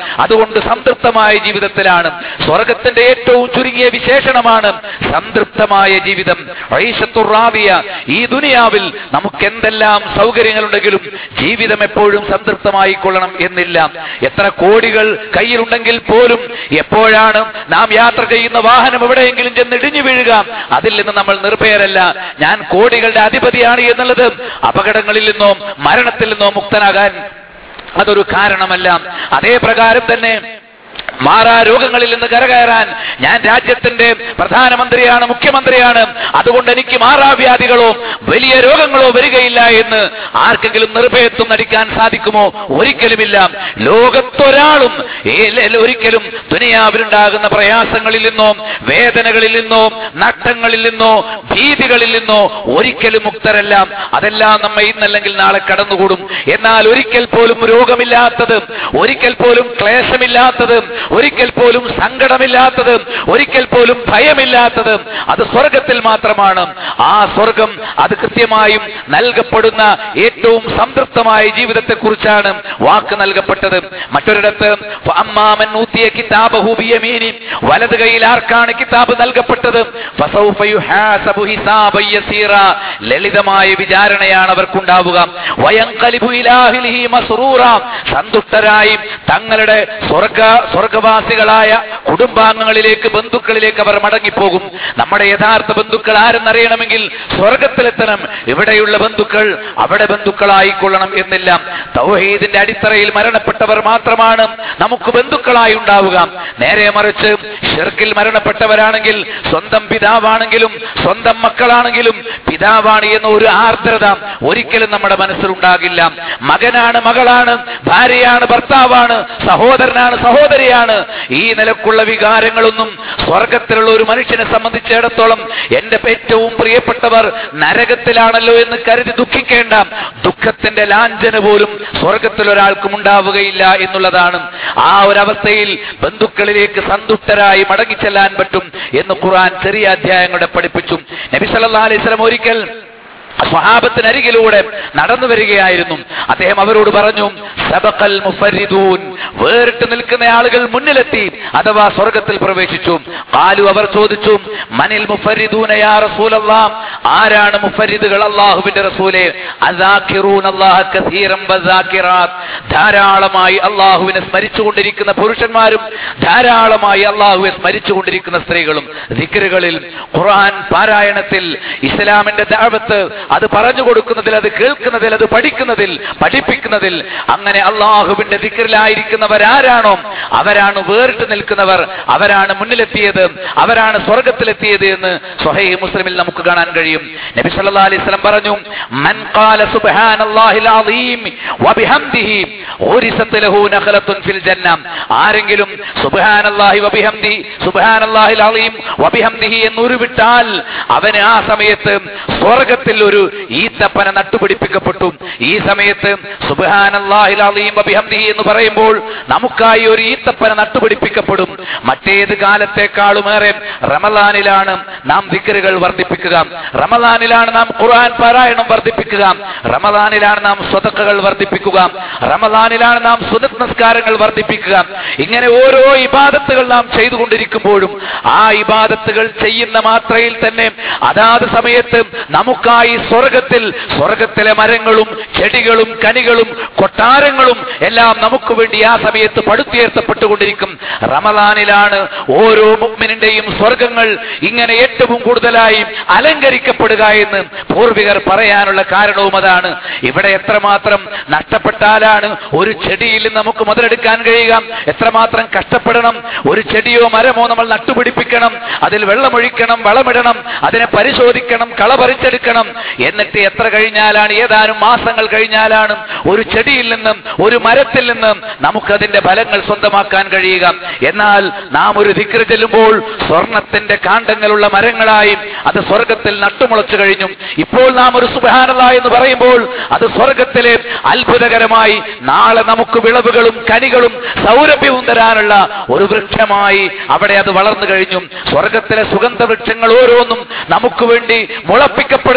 അതുകൊണ്ട് സംതൃപ്തമായ ജീവിതത്തിലാണ് സ്വർഗത്തിന്റെ ഏറ്റവും ചുരുങ്ങിയ വിശേഷണമാണ് സംതൃപ്തമായ ജീവിതം ഐഷത്തുർ റാദിയ. ഈ ദുനിയാവിൽ നമുക്ക് എന്തെല്ലാം സൗകര്യങ്ങളുണ്ടെങ്കിലും ജീവിതം എപ്പോഴും സംതൃപ്തമായി കൊള്ളണം എന്നില്ല എത്ര കോടികൾ കയ്യിലുണ്ടെങ്കിൽ പോലും എപ്പോഴാണ് നാം യാത്ര ചെയ്യുന്ന വാഹനം എവിടെയെങ്കിലും ചെന്ന് ഇടിഞ്ഞു വീഴുക അതിൽ നിന്ന് നമ്മൾ നിർഭയരല്ല ഞാൻ കോടികളുടെ അധിപതിയാണ് എന്നുള്ളത് അപകടങ്ങളിൽ നിന്നോ മരണത്തിൽ നിന്നോ മുക്തനാകാൻ അതൊരു കാരണമല്ല അതേ പ്രകാരം തന്നെ മാറാ രോഗങ്ങളിൽ നിന്ന് കരകയറാൻ ഞാൻ രാജ്യത്തിന്റെ പ്രധാനമന്ത്രിയാണ് മുഖ്യമന്ത്രിയാണ് അതുകൊണ്ട് എനിക്ക് മാറാവ്യാധികളോ വലിയ രോഗങ്ങളോ വരികയില്ല എന്ന് ആർക്കെങ്കിലും നിർഭയത്വം നടിക്കാൻ സാധിക്കുമോ ഒരിക്കലുമില്ല ലോകത്തൊരാളും ഏ- ല- ഒരിക്കലും ദുനിയാവിലുണ്ടാകുന്ന പ്രയാസങ്ങളിൽ നിന്നോ വേദനകളിൽ നിന്നോ നഷ്ടങ്ങളിൽ നിന്നോ ഭീതികളിൽ നിന്നോ ഒരിക്കലും മുക്തരല്ല അതെല്ലാം നമ്മെ ഇന്നല്ലെങ്കിൽ നാളെ കടന്നുകൂടും എന്നാൽ ഒരിക്കൽ പോലും രോഗമില്ലാത്തത് ഒരിക്കൽ പോലും ക്ലേശമില്ലാത്തത് ഒരിക്കൽ പോലും സങ്കടമില്ലാത്തത് ഒരിക്കൽ പോലും ഭയമില്ലാത്തത് അത് സ്വർഗത്തിൽ മാത്രമാണ് ആ സ്വർഗം അത് കൃത്യമായും നൽകപ്പെടുന്ന ഏറ്റവും സംതൃപ്തമായ ജീവിതത്തെ കുറിച്ചാണ് വാക്ക് നൽകപ്പെട്ടത് മറ്റൊരിടത്ത് ഫഅമ്മാമൻ ഊത്തിയ കിതാബഹു ബിയമീനി വലത് കൈയിൽ ആർക്കാണ് കിതാബ് നൽകപ്പെട്ടത് ഫസൗഫ യുഹാസബു ഹിസാബൻ യസീറ ലളിതമായ വിചാരണയാണ് അവർക്കുണ്ടാവുക വയൻഖലിബു ഇലാ അഹ്ലിഹി മസ്റൂറ സന്തുഷ്ടരായി തങ്ങളുടെ സ്വർഗ സ്വർഗവാസികളായ കുടുംബാംഗങ്ങളിലേക്ക് ബന്ധുക്കളിലേക്ക് അവർ മടങ്ങിപ്പോകും നമ്മുടെ യഥാർത്ഥ ബന്ധുക്കൾ ആരെന്നറിയണമെങ്കിൽ സ്വർഗത്തിലെത്തണം ഇവിടെയുള്ള ബന്ധുക്കൾ അവിടെ ബന്ധുക്കളായിക്കൊള്ളണം എന്നില്ല തൗഹീദിന്റെ അടിത്തറയിൽ മരണപ്പെട്ടവർ മാത്രമാണ് നമുക്ക് ബന്ധുക്കളായി ഉണ്ടാവുക നേരെ മറിച്ച് ഷിർക്കിൽ മരണപ്പെട്ടവരാണെങ്കിൽ സ്വന്തം പിതാവാണെങ്കിലും സ്വന്തം മക്കളാണെങ്കിലും പിതാവാണ് എന്ന ഒരു ആർദ്രത ഒരിക്കലും നമ്മുടെ മനസ്സിലുണ്ടാകില്ല മകനാണ് മകളാണ് ഭാര്യയാണ് ഭർത്താവാണ് സഹോദരനാണ് സഹോദരിയാണ് ഈ നിലക്കുള്ള വികാരങ്ങളൊന്നും സ്വർഗത്തിലുള്ള ഒരു മനുഷ്യനെ സംബന്ധിച്ചിടത്തോളം എന്റെ ഏറ്റവും പ്രിയപ്പെട്ടവർ നരകത്തിലാണല്ലോ എന്ന് കരുതി ദുഃഖിക്കേണ്ട ദുഃഖത്തിന്റെ ലാഞ്ചന പോലും സ്വർഗത്തിൽ ഒരാൾക്കും ഉണ്ടാവുകയില്ല എന്നുള്ളതാണ് ആ ഒരു ബന്ധുക്കളിലേക്ക് സന്തുഷ്ടരായി മടങ്ങിച്ചെല്ലാൻ പറ്റും എന്ന് ഖുർആൻ ചെറിയ അധ്യായങ്ങളുടെ പഠിപ്പിച്ചു നബി സല്ലല്ലാഹു അലൈഹി വസല്ലം ഒരിക്കൽ സ്വഹാബത്തിനരികിലൂടെ നടന്നു വരികയായിരുന്നു അദ്ദേഹം അവരോട് പറഞ്ഞു സബഖൽ മുഫരിദൂൻ വേറിട്ട് നിൽക്കുന്ന ആളുകൾ മുന്നിലെത്തി അഥവാ സ്വർഗത്തിൽ പ്രവേശിച്ചു കാലു അവർ ചോദിച്ചു മനിൽ മുഫരിദൂന യാ റസൂലല്ലാ ആരാണ് മുഫരിദുകൾ അള്ളാഹുവിന്റെ റസൂലെ അസാഖിറൂൻ അല്ലാഹ കസീറൻ വസാഖിറാത്ത് ധാരാളമായി അള്ളാഹുവിനെ സ്മരിച്ചുകൊണ്ടിരിക്കുന്ന പുരുഷന്മാരും ധാരാളമായി അള്ളാഹുവെ സ്മരിച്ചുകൊണ്ടിരിക്കുന്ന സ്ത്രീകളും ദിക്റുകളിൽ ഖുർആൻ പാരായണത്തിൽ ഇസ്ലാമിന്റെ ദഅവത്ത് അത് പറഞ്ഞു കൊടുക്കുന്നതിൽ അത് കേൾക്കുന്നതിൽ അത് പഠിക്കുന്നതിൽ പഠിപ്പിക്കുന്നതിൽ അങ്ങനെ അള്ളാഹുവിന്റെ ദിക്റിലായിരിക്കുന്നവരാരാണോ അവരാണ് വേറിട്ട് നിൽക്കുന്നവർ അവരാണ് മുന്നിലെത്തിയത് അവരാണ് സ്വർഗത്തിലെത്തിയത് എന്ന് സ്വഹൈഹ് മുസ്ലിമിൽ നമുക്ക് കാണാൻ കഴിയും നബി സല്ലല്ലാഹു അലൈഹി വസല്ലം പറഞ്ഞു മൻ ഖാല സുബ്ഹാനല്ലാഹിൽ അളീം വബിഹംദിഹി ഊരിസത് ലഹു നഖലത്തുൻ ഫിൽ ജന്ന ആരെങ്കിലും സുബ്ഹാനല്ലാഹി വബിഹംദി സുബ്ഹാനല്ലാഹിൽ അളീം വബിഹംദിഹി എന്ന് ഉരുവിട്ടാൽ അവന് ആ സമയത്ത് സ്വർഗത്തിൽ ഒരു ഈത്തപ്പന നട്ടുപിടിപ്പിക്കപ്പെട്ടു ഈ സമയത്ത് സുബ്ഹാനല്ലാഹിൽ അളീം വബിഹംദിഹി എന്ന് പറയുമ്പോൾ നമുക്കായി ഒരു ഈത്തപ്പന നട്ടുപിടിപ്പിക്കപ്പെടും മറ്റേത് കാലത്തെക്കാളുമേറെ റമലാനിലാണ് നാം ദിക്കറുകൾ വർദ്ധിപ്പിക്കുക റമലാനിലാണ് നാം ഖുർആൻ പാരായണം വർദ്ധിപ്പിക്കുക റമലാനിലാണ് നാം സ്വതക്കകൾ വർദ്ധിപ്പിക്കുക റമലാനിലാണ് നാം സുനത് നമസ്കാരങ്ങൾ വർദ്ധിപ്പിക്കുക ഇങ്ങനെ ഓരോ ഇബാദത്തുകൾ നാം ചെയ്തുകൊണ്ടിരിക്കുമ്പോഴും ആ ഇബാദത്തുകൾ ചെയ്യുന്ന മാത്രയിൽ തന്നെ അതാത് സമയത്ത് നമുക്കായി സ്വർഗത്തിൽ സ്വർഗത്തിലെ മരങ്ങളും ചെടികളും കനികളും കൊട്ടാരങ്ങളും എല്ലാം നമുക്ക് വേണ്ടി ആ സമയത്ത് പടുത്തുയർത്തപ്പെട്ടുകൊണ്ടിരിക്കും റമലാനിലാണ് ഓരോ മുഗ്മിനിന്റെയും സ്വർഗങ്ങൾ ഇങ്ങനെ ഏറ്റവും കൂടുതലായി അലങ്കരിക്കപ്പെടുക എന്ന് പൂർവികർ പറയാനുള്ള കാരണവും അതാണ് ഇവിടെ എത്രമാത്രം നഷ്ടപ്പെട്ടാലാണ് ഒരു ചെടിയിൽ നിന്ന് നമുക്ക് മുതലെടുക്കാൻ കഴിയുക എത്രമാത്രം കഷ്ടപ്പെടണം ഒരു ചെടിയോ മരമോ നമ്മൾ നട്ടുപിടിപ്പിക്കണം അതിൽ വെള്ളമൊഴിക്കണം വളമിടണം അതിനെ പരിശോധിക്കണം കള പറിച്ചെടുക്കണം എന്നിട്ട് എത്ര കഴിഞ്ഞാലാണ് ഏതാനും മാസങ്ങൾ കഴിഞ്ഞാലാണ് ഒരു ചെടിയിൽ നിന്നും ഒരു മരത്തിൽ നിന്നും നമുക്കതിന്റെ ഫലങ്ങൾ സ്വന്തമാക്കാൻ കഴിയുക എന്നാൽ നാം ഒരു ദിക്ര ചെല്ലുമ്പോൾ സ്വർണത്തിന്റെ കാണ്ഡങ്ങളുള്ള മരങ്ങളായി അത് സ്വർഗത്തിൽ നട്ടുമുളച്ചു കഴിഞ്ഞു ഇപ്പോൾ നാം ഒരു സുബാനല്ല എന്ന് പറയുമ്പോൾ അത് സ്വർഗത്തിലെ അത്ഭുതകരമായി നാളെ നമുക്ക് വിളവുകളും കനികളും സൗരഭ്യവും തരാനുള്ള ഒരു വൃക്ഷമായി അവിടെ അത് വളർന്നു കഴിഞ്ഞു സ്വർഗത്തിലെ സുഗന്ധ വൃക്ഷങ്ങൾ ഓരോന്നും നമുക്ക് വേണ്ടി മുളപ്പിക്കപ്പെടുന്നത്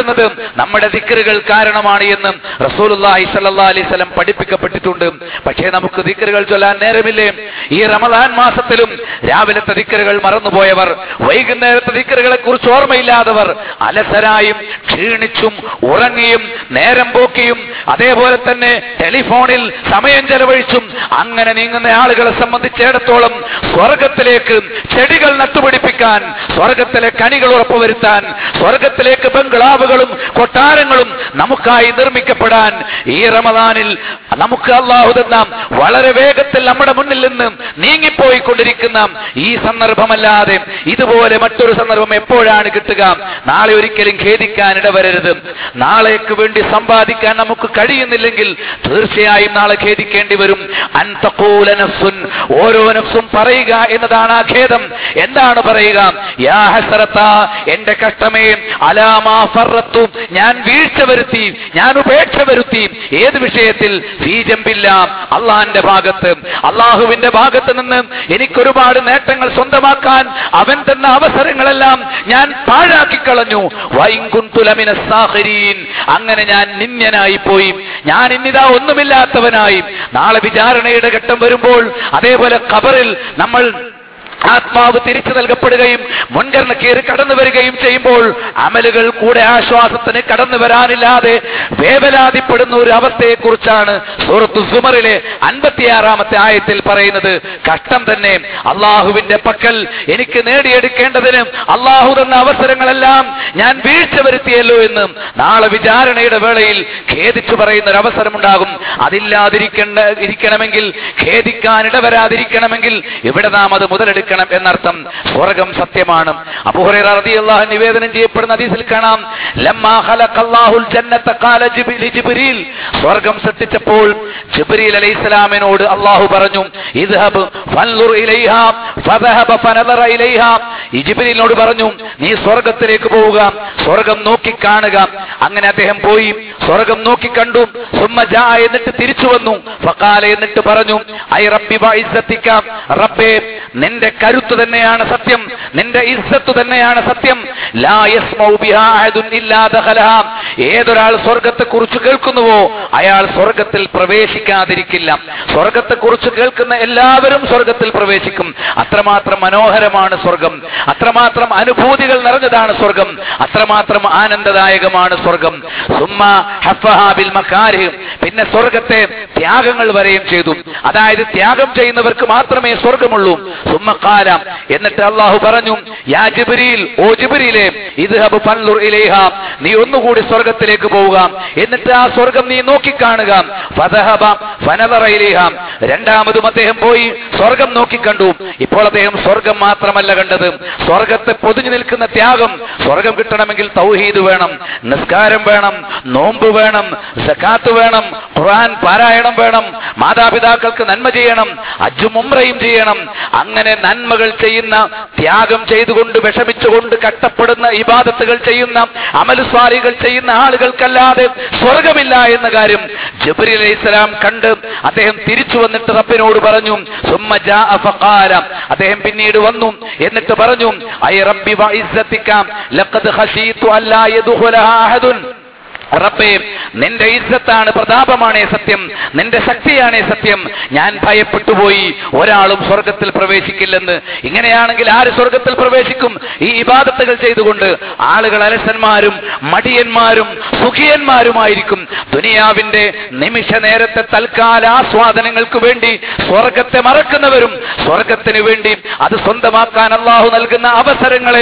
നമ്മുടെ ദിക്കറുകൾ കാരണമാണ് എന്ന് റസൂലുള്ളാഹി സ്വല്ലല്ലാഹി അലൈഹി വസല്ലം പഠിപ്പിക്കപ്പെട്ടിട്ടുണ്ട് പക്ഷേ നമുക്ക് ദിക്കറുകൾ ചൊല്ലാൻ നേരമില്ലേ ഈ റമദാൻ മാസത്തിലും രാവിലത്തെ ദിക്കറുകൾ മറന്നുപോയവർ വൈകുന്നേരത്തെ ദിക്കറുകളെ കുറിച്ച് ഓർമ്മയില്ലാത്തവർ അലസരായും ക്ഷീണിച്ചും ഉറങ്ങിയും നേരം പോക്കിയും അതേപോലെ തന്നെ ടെലിഫോണിൽ സമയം ചെലവഴിച്ചും അങ്ങനെ നീങ്ങുന്ന ആളുകളെ സംബന്ധിച്ചിടത്തോളം സ്വർഗത്തിലേക്ക് ചെടികൾ നട്ടുപിടിപ്പിക്കാൻ സ്വർഗത്തിലെ കനികൾ ഉറപ്പുവരുത്താൻ സ്വർഗത്തിലേക്ക് ബംഗ്ലാവുകളും കൊട്ടാരങ്ങളും നമുക്കായി നിർമ്മിക്കപ്പെടാൻ ഈ റമദാനിൽ നമുക്ക് അള്ളാഹു തന്ന വളരെ വേഗത്തിൽ നമ്മുടെ മുന്നിൽ നിന്ന് നീങ്ങിപ്പോയിക്കൊണ്ടിരിക്കുന്ന ഈ സന്ദർഭമല്ലാതെ ഇതുപോലെ മറ്റൊരു സന്ദർഭം എപ്പോഴാണ് കിട്ടുക നാളെ ഒരിക്കലും ഖേദിക്കാൻ ഇടവരരുത് നാളേക്ക് വേണ്ടി സമ്പാദിക്കാൻ നമുക്ക് കഴിയുന്നില്ലെങ്കിൽ തീർച്ചയായും നാളെ ഖേദിക്കേണ്ടി വരും അൻ തഖൂല നഫ്സുൻ ഓരോ നഫ്സും പറയുക എന്നതാണ് ആ ഖേദം എന്താണ് പറയുക യാ ഹസറത്ത എന്റെ കഷ്ടമേ അലാമാ ഫറത്തു ഞാൻ വീഴ്ച വരുത്തി ഞാൻ ഉപേക്ഷ വരുത്തി ഏത് വിഷയത്തിൽ ഫീജമ്പില്ല അള്ളാന്റെ ഭാഗത്ത് അള്ളാഹുവിന്റെ ഭാഗത്ത് നിന്ന് എനിക്കൊരുപാട് നേട്ടങ്ങൾ സ്വന്തമാക്കാൻ അവൻ തന്ന അവസരങ്ങളെല്ലാം ഞാൻ പാഴാക്കി കളഞ്ഞു വൈകുന്തുലമിന സാഹരീൻ അങ്ങനെ ഞാൻ നിന്യനായി പോയി ഞാൻ ഇന്നിതാ ഒന്നുമില്ലാത്തവനായി നാളെ വിചാരണയുടെ ഘട്ടം വരുമ്പോൾ അതേപോലെ ഖബറിൽ നമ്മൾ ആത്മാവ് തിരിച്ചു നൽകപ്പെടുകയും മുൻഗണന കയറി കടന്നു വരികയും ചെയ്യുമ്പോൾ അമലുകൾ കൂടെ ആശ്വാസത്തിന് കടന്നു വരാനില്ലാതെ വേവലാതിപ്പെടുന്ന ഒരു അവസ്ഥയെ കുറിച്ചാണ് സൂറത്തു സുമറിലെ അൻപത്തിയാറാമത്തെ ആയത്തിൽ പറയുന്നത് കഷ്ടം തന്നെ അള്ളാഹുവിന്റെ പക്കൽ എനിക്ക് നേടിയെടുക്കേണ്ടതിന് അള്ളാഹു തന്ന അവസരങ്ങളെല്ലാം ഞാൻ വീഴ്ച വരുത്തിയല്ലോ എന്ന് നാളെ വിചാരണയുടെ വേളയിൽ ഖേദിച്ചു പറയുന്ന ഒരു അവസരമുണ്ടാകും അതില്ലാതിരിക്കേണ്ട ഇരിക്കണമെങ്കിൽ ഖേദിക്കാൻ ഇടവരാതിരിക്കണമെങ്കിൽ ഇവിടെ നാം അത് മുതലെടുക്കണം എന്നർത്ഥം സ്വർഗം സത്യമാണ് അബൂഹുറൈറ റളിയല്ലാഹു നിവേദനം ചെയ്യപ്പെടുന്ന ഹദീസിൽ കാണാം ലമ്മാ ഖലഖല്ലാഹുൽ ജന്നത ഖാല ജിബ്രീൽ ജിബ്രീൽ സ്വർഗം സൃഷ്ടിച്ചപ്പോൾ ജിബ്രീൽ അലൈഹിസ്സലാമിനോട് അല്ലാഹു പറഞ്ഞു ഇദ്ഹബ് ഫൻലുർ ഇലൈഹാ ഫദഹബ ഫനദറ ഇലൈഹാ ഈ ജിബ്രീലിനോട് പറഞ്ഞു നീ സ്വർഗത്തിലേക്ക് പോവുക സ്വർഗം നോക്കി കാണുക അങ്ങനെ അദ്ദേഹം പോയി സ്വർഗം നോക്കി കണ്ടു സുമ്മ ജാ എന്നിട്ട് തിരിച്ചു വന്നു ഫഖാല എന്നിട്ട് പറഞ്ഞു ഐ റബ്ബി വഇസ്സതിക റബ്ബേ നിന്റെ കരുത്ത് തന്നെയാണ് സത്യം നിന്റെ ഇസ്സത്ത് തന്നെയാണ് സത്യം ലാ യസ്മൗ ബിഹാ അഹദുൻ ഇല്ലാ ദഖലഹാ ഏതൊരാൾ സ്വർഗത്തെ കുറിച്ച് കേൾക്കുന്നുവോ അയാൾ സ്വർഗത്തിൽ പ്രവേശിക്കാതിരിക്കില്ല സ്വർഗത്തെ കുറിച്ച് കേൾക്കുന്ന എല്ലാവരും സ്വർഗത്തിൽ പ്രവേശിക്കും അത്രമാത്രം മനോഹരമാണ് സ്വർഗം അത്രമാത്രം അനുഭൂതികൾ നിറഞ്ഞതാണ് സ്വർഗം അത്രമാത്രം ആനന്ദദായകമാണ് സ്വർഗം സുമ്മ ഹഫഹാ ബിൽ മക്കാരിഹ് പിന്നെ സ്വർഗത്തെ ത്യാഗങ്ങൾ വരെയും ചെയ്തു അതായത് ത്യാഗം ചെയ്യുന്നവർക്ക് മാത്രമേ സ്വർഗമുള്ളൂ സുമ്മക്കാല എന്നിട്ട് അള്ളാഹു പറഞ്ഞു യാ ജിബ്രീൽ ഓ ജിബ്രീലെ ഇദ്ഹബ് ഫൻലുർ ഇലൈഹ നീ ഒന്നുകൂടി സ്വർഗത്തിലേക്ക് പോവുക എന്നിട്ട് ആ സ്വർഗം നീ നോക്കിക്കാണുക ഫദഹബ ഫനദറ ഇലൈഹ രണ്ടാമതും അദ്ദേഹം പോയി സ്വർഗം നോക്കിക്കണ്ടു ഇപ്പോൾ അദ്ദേഹം സ്വർഗം മാത്രമല്ല കണ്ടത് സ്വർഗത്തെ പൊതിഞ്ഞു നിൽക്കുന്ന ത്യാഗം സ്വർഗം കിട്ടണമെങ്കിൽ തൗഹീദ് വേണം നിസ്കാരം വേണം നോമ്പ് വേണം സക്കാത്ത് വേണം ഖുർആൻ പാരായണം വേണം മാതാപിതാക്കൾക്ക് നന്മ ചെയ്യണം അജ്ജും ഉംറയും ചെയ്യണം അങ്ങനെ നന്മകൾ ചെയ്യുന്ന ത്യാഗം ചെയ്തുകൊണ്ട് വിഷമിച്ചുകൊണ്ട് കഷ്ടപ്പെടുന്ന ഇബാദത്തുകൾ ചെയ്യുന്ന അമലുസ്വാലികൾ ചെയ്യുന്ന ആളുകൾക്കല്ലാതെ സ്വർഗമില്ല എന്ന കാര്യം ജബരി അലൈഹി സ്വലാം കണ്ട് അദ്ദേഹം തിരിച്ചു വന്നിട്ട് റബ്ബിനോട് പറഞ്ഞു സുമ്മ ജാഅ ഫഖാല അദ്ദേഹം പിന്നീട് വന്നു എന്നിട്ട് പറഞ്ഞു ഐ റബ്ബി വഇസ്സതിക ലഖദ് ഖശീതു അല്ലാ യദ്ഖുലഹാ അഹദുൻ റബ്ബേ നിന്റെ ഇസ്സത്താണ് പ്രതാപമാണേ സത്യം നിന്റെ ശക്തിയാണേ സത്യം ഞാൻ ഭയപ്പെട്ടുപോയി ഒരാളും സ്വർഗത്തിൽ പ്രവേശിക്കില്ലെന്ന് ഇങ്ങനെയാണെങ്കിൽ ആര് സ്വർഗത്തിൽ പ്രവേശിക്കും ഈ ഇബാദത്തുകൾ ചെയ്തുകൊണ്ട് ആളുകൾ അലസന്മാരും മടിയന്മാരും സുഖിയന്മാരുമായിരിക്കും ദുനിയാവിന്റെ നിമിഷ നേരത്തെ തൽക്കാല ആസ്വാദനങ്ങൾക്ക് വേണ്ടി സ്വർഗത്തെ മറക്കുന്നവരും സ്വർഗത്തിന് വേണ്ടി അത് സ്വന്തമാക്കാൻ അള്ളാഹു നൽകുന്ന അവസരങ്ങളെ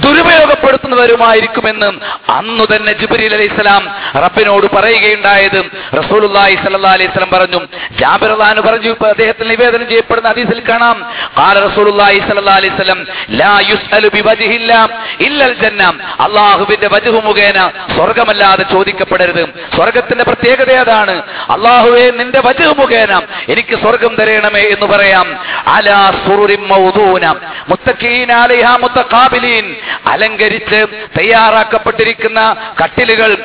ദുരുപയോഗപ്പെടുത്തുന്നവരുമായിരിക്കുമെന്ന് അന്നു തന്നെ ജിബ്രീൽ അലൈഹി സ്വലാം റബ്ബിനോട് പറയുകയുണ്ടായത് റസൂലുള്ളാഹി സ്വല്ലല്ലാഹി അലൈഹി വസല്ലം പറഞ്ഞു ജാബിർ റളിയല്ലാഹു പറഞ്ഞു ഇപ്പൊ അദ്ദേഹത്തിൽ നിവേദനം ചെയ്യപ്പെടുന്ന ഹദീസിൽ കാണാം ഖാല റസൂലുള്ളാഹി സ്വല്ലല്ലാഹി അലൈഹി വസല്ലം ലാ യുസ്അലു ബിവജ്ഹില്ല ഇല്ലൽ ജന്ന അല്ലാഹുവിന്റെ വജ്ഹു മുഖേന സ്വർഗ്ഗമല്ലാതെ ചോദിക്കപ്പെടരുത് സ്വർഗ്ഗത്തിന്റെ പ്രത്യേകത അതാണ് അല്ലാഹുവേ നിന്റെ വജ്ഹു മുഖേന എനിക്ക് സ്വർഗ്ഗം തരണമേ എന്ന് പറയാം അലാ സുറുരിൻ മൗദൂന മുത്തഖീന അലൈഹാ മുത്തഖാബിലീൻ അലങ്കരിച്ച് തയ്യാറാക്കപ്പെട്ടിരിക്കുന്ന കട്ടിലുകൾ അതേപോലെ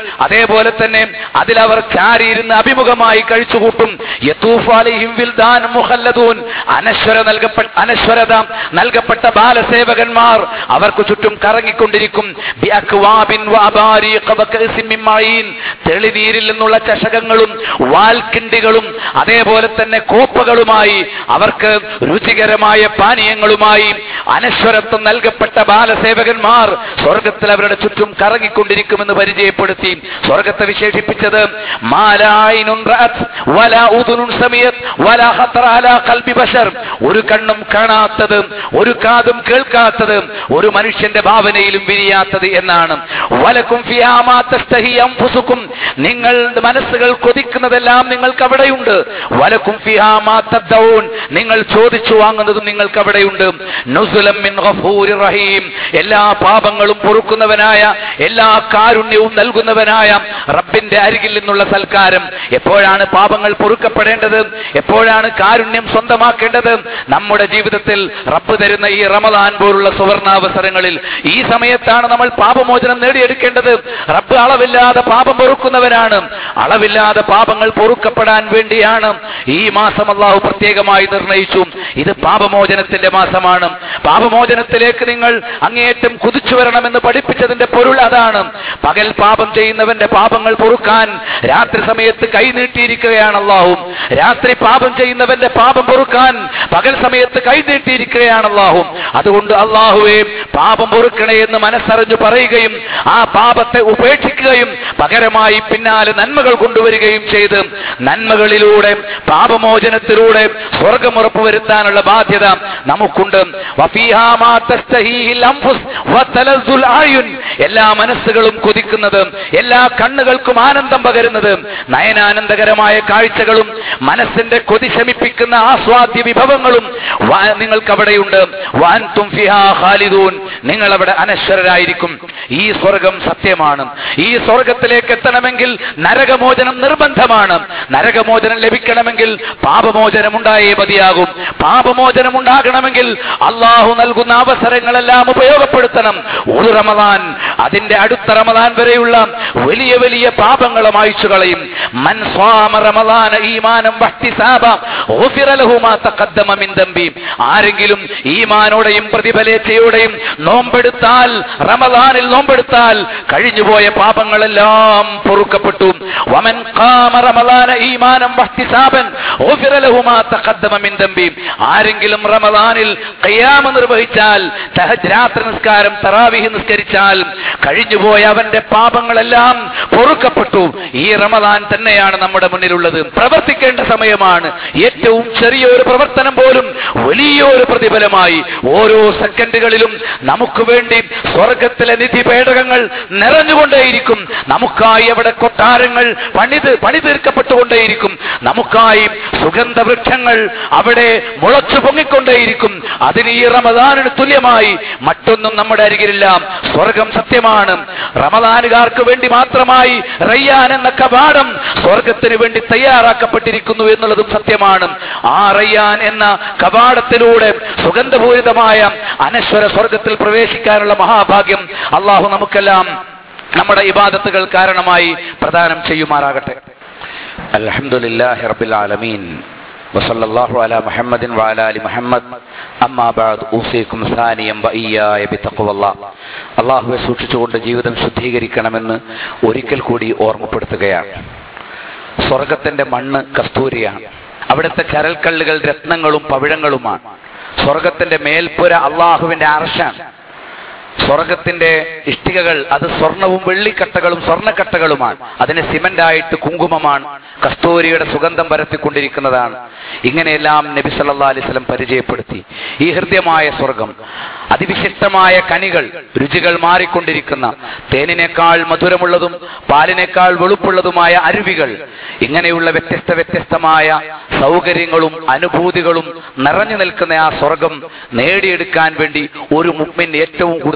അതേപോലെ തന്നെ അതിലവർ ചാരിയിരുന്ന് അഭിമുഖമായി കഴിച്ചുകൂട്ടും യത്തൂഫ് അലൈഹിം വിൽദാൻ മുഖല്ലദൂൻ അനശ്വര നൽകപ്പെട്ട അനശ്വരത നൽകപ്പെട്ട ബാലസേവകന്മാർ അവർക്ക് ചുറ്റും കറങ്ങിക്കൊണ്ടിരിക്കും ബിഅക്വാബിൻ വഅബാരീഖ വകഅസിൻ മിൻ മഈൻ. തെളിനീരിൽ നിന്നുള്ള ചഷകങ്ങളും വാൽക്കിണ്ടികളും അതേപോലെ തന്നെ കോപ്പകളുമായി അവർക്ക് രുചികരമായ പാനീയങ്ങളുമായി അനശ്വരത്വം നൽകപ്പെട്ട ബാലസേവകന്മാർ സ്വർഗത്തിൽ അവരുടെ ചുറ്റും കറങ്ങിക്കൊണ്ടിരിക്കുമെന്ന് പരിചയപ്പെടുത്തി സ്വർഗത്തെ വിശേഷിപ്പിച്ചത് മാലായിനുൻ റഅത് വലാ ഉദുനുൻ സമീഅത് വലാ ഖത്തറ അലാ ഖൽബി ബശർ ഒരു കണ്ണും കാണാത്തത് ഒരു കാതും കേൾക്കാത്തത് ഒരു മനുഷ്യന്റെ ഭാവനയിലും വിരിയാത്തത് എന്നാണ് വലക്കും ഫിഹാ മാ തസ്തഹി അൻഫുസുക്കും നിങ്ങളുടെ മനസ്സുകൾ കൊതിക്കുന്നതെല്ലാം നിങ്ങൾക്ക് അവിടെയുണ്ട് വലക്കും ഫിഹാ മാ തദ്ദഊൻ നിങ്ങൾ ചോദിച്ചു വാങ്ങുന്നതും നിങ്ങൾക്ക് അവിടെയുണ്ട് നുസുലം മിൻ ഗഫൂരിർ റഹീം എല്ലാ പാപങ്ങളും പൊറുക്കുന്നവനായ എല്ലാ കാരുണ്യവും നൽകുന്നവനായ റബ്ബിന്റെ അരികിൽ നിന്നുള്ള സൽക്കാരം എപ്പോഴാണ് പാപങ്ങൾ പൊറുക്കപ്പെടേണ്ടത് എപ്പോഴാണ് കാരുണ്യം സ്വന്തമാക്കേണ്ടത് നമ്മുടെ ജീവിതത്തിൽ റബ്ബ് തരുന്ന ഈ റമദാൻ പോലുള്ള സുവർണാവസരങ്ങളിൽ ഈ സമയത്താണ് നമ്മൾ പാപമോചനം നേടിയെടുക്കേണ്ടത് റബ്ബ് അളവില്ലാതെ പാപം പൊറുക്കുന്നവനാണ് അളവില്ലാതെ പാപങ്ങൾ പൊറുക്കപ്പെടാൻ വേണ്ടിയാണ് ഈ മാസം അള്ളാഹു പ്രത്യേകമായി നിർണയിച്ചു ഇത് പാപമോചനത്തിന്റെ മാസമാണ് പാപമോചനത്തിലേക്ക് നിങ്ങൾ അങ്ങേയറ്റം കുതിച്ചു വരണമെന്ന് പഠിപ്പിച്ചതിന്റെ പൊരുൾ അതാണ് പകൽ പാപം ചെയ്യുന്നവന്റെ പാപങ്ങൾ പൊറുക്കാൻ രാത്രി സമയത്ത് കൈനീട്ടിയിരിക്കുകയാണ് അള്ളാഹു രാത്രി പാപം ചെയ്യുന്നവന്റെ പാപം പൊറുക്കാൻ പകൽ സമയത്ത് കൈനീട്ടിയിരിക്കുകയാണ് അള്ളാഹു അതുകൊണ്ട് അള്ളാഹുവെ പാപം പൊറുക്കണേ എന്ന് മനസ്സറിഞ്ഞു പറയുകയും ആ പാപത്തെ ഉപേക്ഷിക്കുകയും പകരമായി പിന്നാലെ നന്മകൾ കൊണ്ടുവരികയും ചെയ്ത് നന്മകളിലൂടെ പാപമോചനത്തിലൂടെ സ്വർഗം ഉറപ്പുവരുത്താനുള്ള ബാധ്യത നമുക്കുണ്ട് വഫീഹാ മാ തസ്തഹീഹിൽ അൻഫുസ് വതലസ്സുൽ അയുൻ. എല്ലാ മനസ്സുകളും കൊതിക്കുന്നത് എല്ലാ കണ്ണുകൾക്കും ആനന്ദം പകരുന്നത് നയനാനന്ദകരമായ കാഴ്ചകളും മനസ്സിന്റെ കൊതി ശമിപ്പിക്കുന്ന ആസ്വാദ്യ വിഭവങ്ങളും വാ- നിങ്ങൾക്ക് അവിടെയുണ്ട് വാൻതും ഫിഹാ ഖാലിദൂൻ നിങ്ങൾ അവിടെ അനശ്വരരായിരിക്കും ഈ സ്വർഗം സത്യമാണ് ഈ സ്വർഗത്തിലേക്ക് എത്തണമെങ്കിൽ നരകമോചനം നിർബന്ധമാണ് നരകമോചനം ലഭിക്കണമെങ്കിൽ പാപമോചനം ഉണ്ടായേ മതിയാകും പാപമോചനം ഉണ്ടാകണമെങ്കിൽ അള്ളാഹു നൽകുന്ന അവസരങ്ങളെല്ലാം ഉപയോഗപ്പെടുത്തണം ഒരു റമദാൻ അതിന്റെ അടുത്ത റമദാൻ വരെയുള്ള വലിയ വലിയ പാപങ്ങളെ മായ്ച്ചു കളയും മൻ സ്വാമ റമദാന ഈമാനം വഹ്തിസാബ ഗുഫിറ ലഹു മാ തഖദ്ദമ മിൻ ദംബി ആരെങ്കിലും ഈമാനോടെയും പ്രതിഫലേച്ഛയോടെയും നോമ്പെടുത്താൽ റമദാനിൽ നോമ്പെടുത്താൽ കഴിഞ്ഞുപോയ പാപങ്ങളെല്ലാം പൊറുക്കപ്പെട്ടു വമൻ ഖാമ റമദാന ഈമാനം വഹ്തിസാബൻ ഗുഫിറ ലഹു മാ തഖദ്ദമ മിൻ ദംബി ആരെങ്കിലും റമദാനിൽ ഖിയാമ നിർവഹിച്ചാൽ തഹജ് രാത്രി നിസ്കാരം തറാവിഹ് നിസ്കരിച്ചാൽ കഴിഞ്ഞുപോയ അവന്റെ പാപങ്ങളെല്ലാം പൊറുക്കപ്പെട്ടു ഈ റമദാൻ തന്നെയാണ് നമ്മുടെ മുന്നിലുള്ളത് പ്രവർത്തിക്കേണ്ട സമയമാണ് ഏറ്റവും ചെറിയൊരു പ്രവർത്തനം പോലും വലിയൊരു പ്രതിഫലമായി ഓരോ സെക്കൻഡുകളിലും നമുക്ക് വേണ്ടി സ്വർഗത്തിലെ നിധി പേടകങ്ങൾ നിറഞ്ഞുകൊണ്ടേയിരിക്കും നമുക്കായി അവിടെ കൊട്ടാരങ്ങൾ പണിത് പണി തീർക്കപ്പെട്ടുകൊണ്ടേയിരിക്കും നമുക്കായി സുഗന്ധ വൃക്ഷങ്ങൾ അവിടെ മുളച്ചു പൊങ്ങിക്കൊണ്ടേയിരിക്കും അതിന് ഈ റമദാനിന് തുല്യമായി മറ്റൊന്നും നമ്മുടെ അരികിലില്ല സ്വർഗം സത്യമാണ് റമദാനുകാർക്ക് വേണ്ടി മാത്രമായി റയ്യാൻ എന്ന കവാടം സ്വർഗത്തിന് വേണ്ടി തയ്യാറാക്കപ്പെട്ടിരിക്കുന്നു എന്നുള്ളതും സത്യമാണ് ആ റയ്യാൻ എന്ന കവാടത്തിലൂടെ സുഗന്ധപൂരിതമായ അനശ്വര സ്വർഗത്തിൽ പ്രവേശിക്കാനുള്ള മഹാഭാഗ്യം അള്ളാഹു നമുക്കെല്ലാം നമ്മുടെ ഇബാദത്തുകൾ കാരണമായി പ്രദാനം ചെയ്യുമാറാകട്ടെ അൽഹംദുലില്ലാഹി റബ്ബിൽ ആലമീൻ وصلى الله على محمد وعلى ال محمد അമ്മാ ബഅദ് ഊസീക്കും സാനിയം വഇയ്യായ ബിത്തഖ്വ അള്ളാഹുവെ സൂക്ഷിച്ചുകൊണ്ട് ജീവിതം ശുദ്ധീകരിക്കണമെന്ന് ഒരിക്കൽ കൂടി ഓർമ്മപ്പെടുത്തുകയാണ് സ്വർഗത്തിന്റെ മണ്ണ് കസ്തൂരിയാണ് അവിടുത്തെ ചരൽക്കല്ലുകൾ രത്നങ്ങളും പവിഴങ്ങളുമാണ് സ്വർഗത്തിന്റെ മേൽപ്പുര അള്ളാഹുവിന്റെ അർഷാണ് സ്വർഗത്തിന്റെ ഇഷ്ടികകൾ അത് സ്വർണവും വെള്ളിക്കട്ടകളും സ്വർണ്ണക്കട്ടകളുമാണ് അതിന് സിമന്റ് ആയിട്ട് കുങ്കുമമാണ് കസ്തൂരിയുടെ സുഗന്ധം പരത്തിക്കൊണ്ടിരിക്കുന്നതാണ് ഇങ്ങനെയെല്ലാം നബി സല്ലാ അലിസ്ലം പരിചയപ്പെടുത്തി ഈ ഹൃദ്യമായ സ്വർഗം അതിവിശിഷ്ടമായ കനികൾ രുചികൾ മാറിക്കൊണ്ടിരിക്കുന്ന തേനിനേക്കാൾ മധുരമുള്ളതും പാലിനേക്കാൾ വെളുപ്പുള്ളതുമായ അരുവികൾ ഇങ്ങനെയുള്ള വ്യത്യസ്ത വ്യത്യസ്തമായ സൗകര്യങ്ങളും അനുഭൂതികളും നിറഞ്ഞു നിൽക്കുന്ന ആ സ്വർഗം നേടിയെടുക്കാൻ വേണ്ടി ഒരു മുമ്മിൻ ഏറ്റവും കൂടുതൽ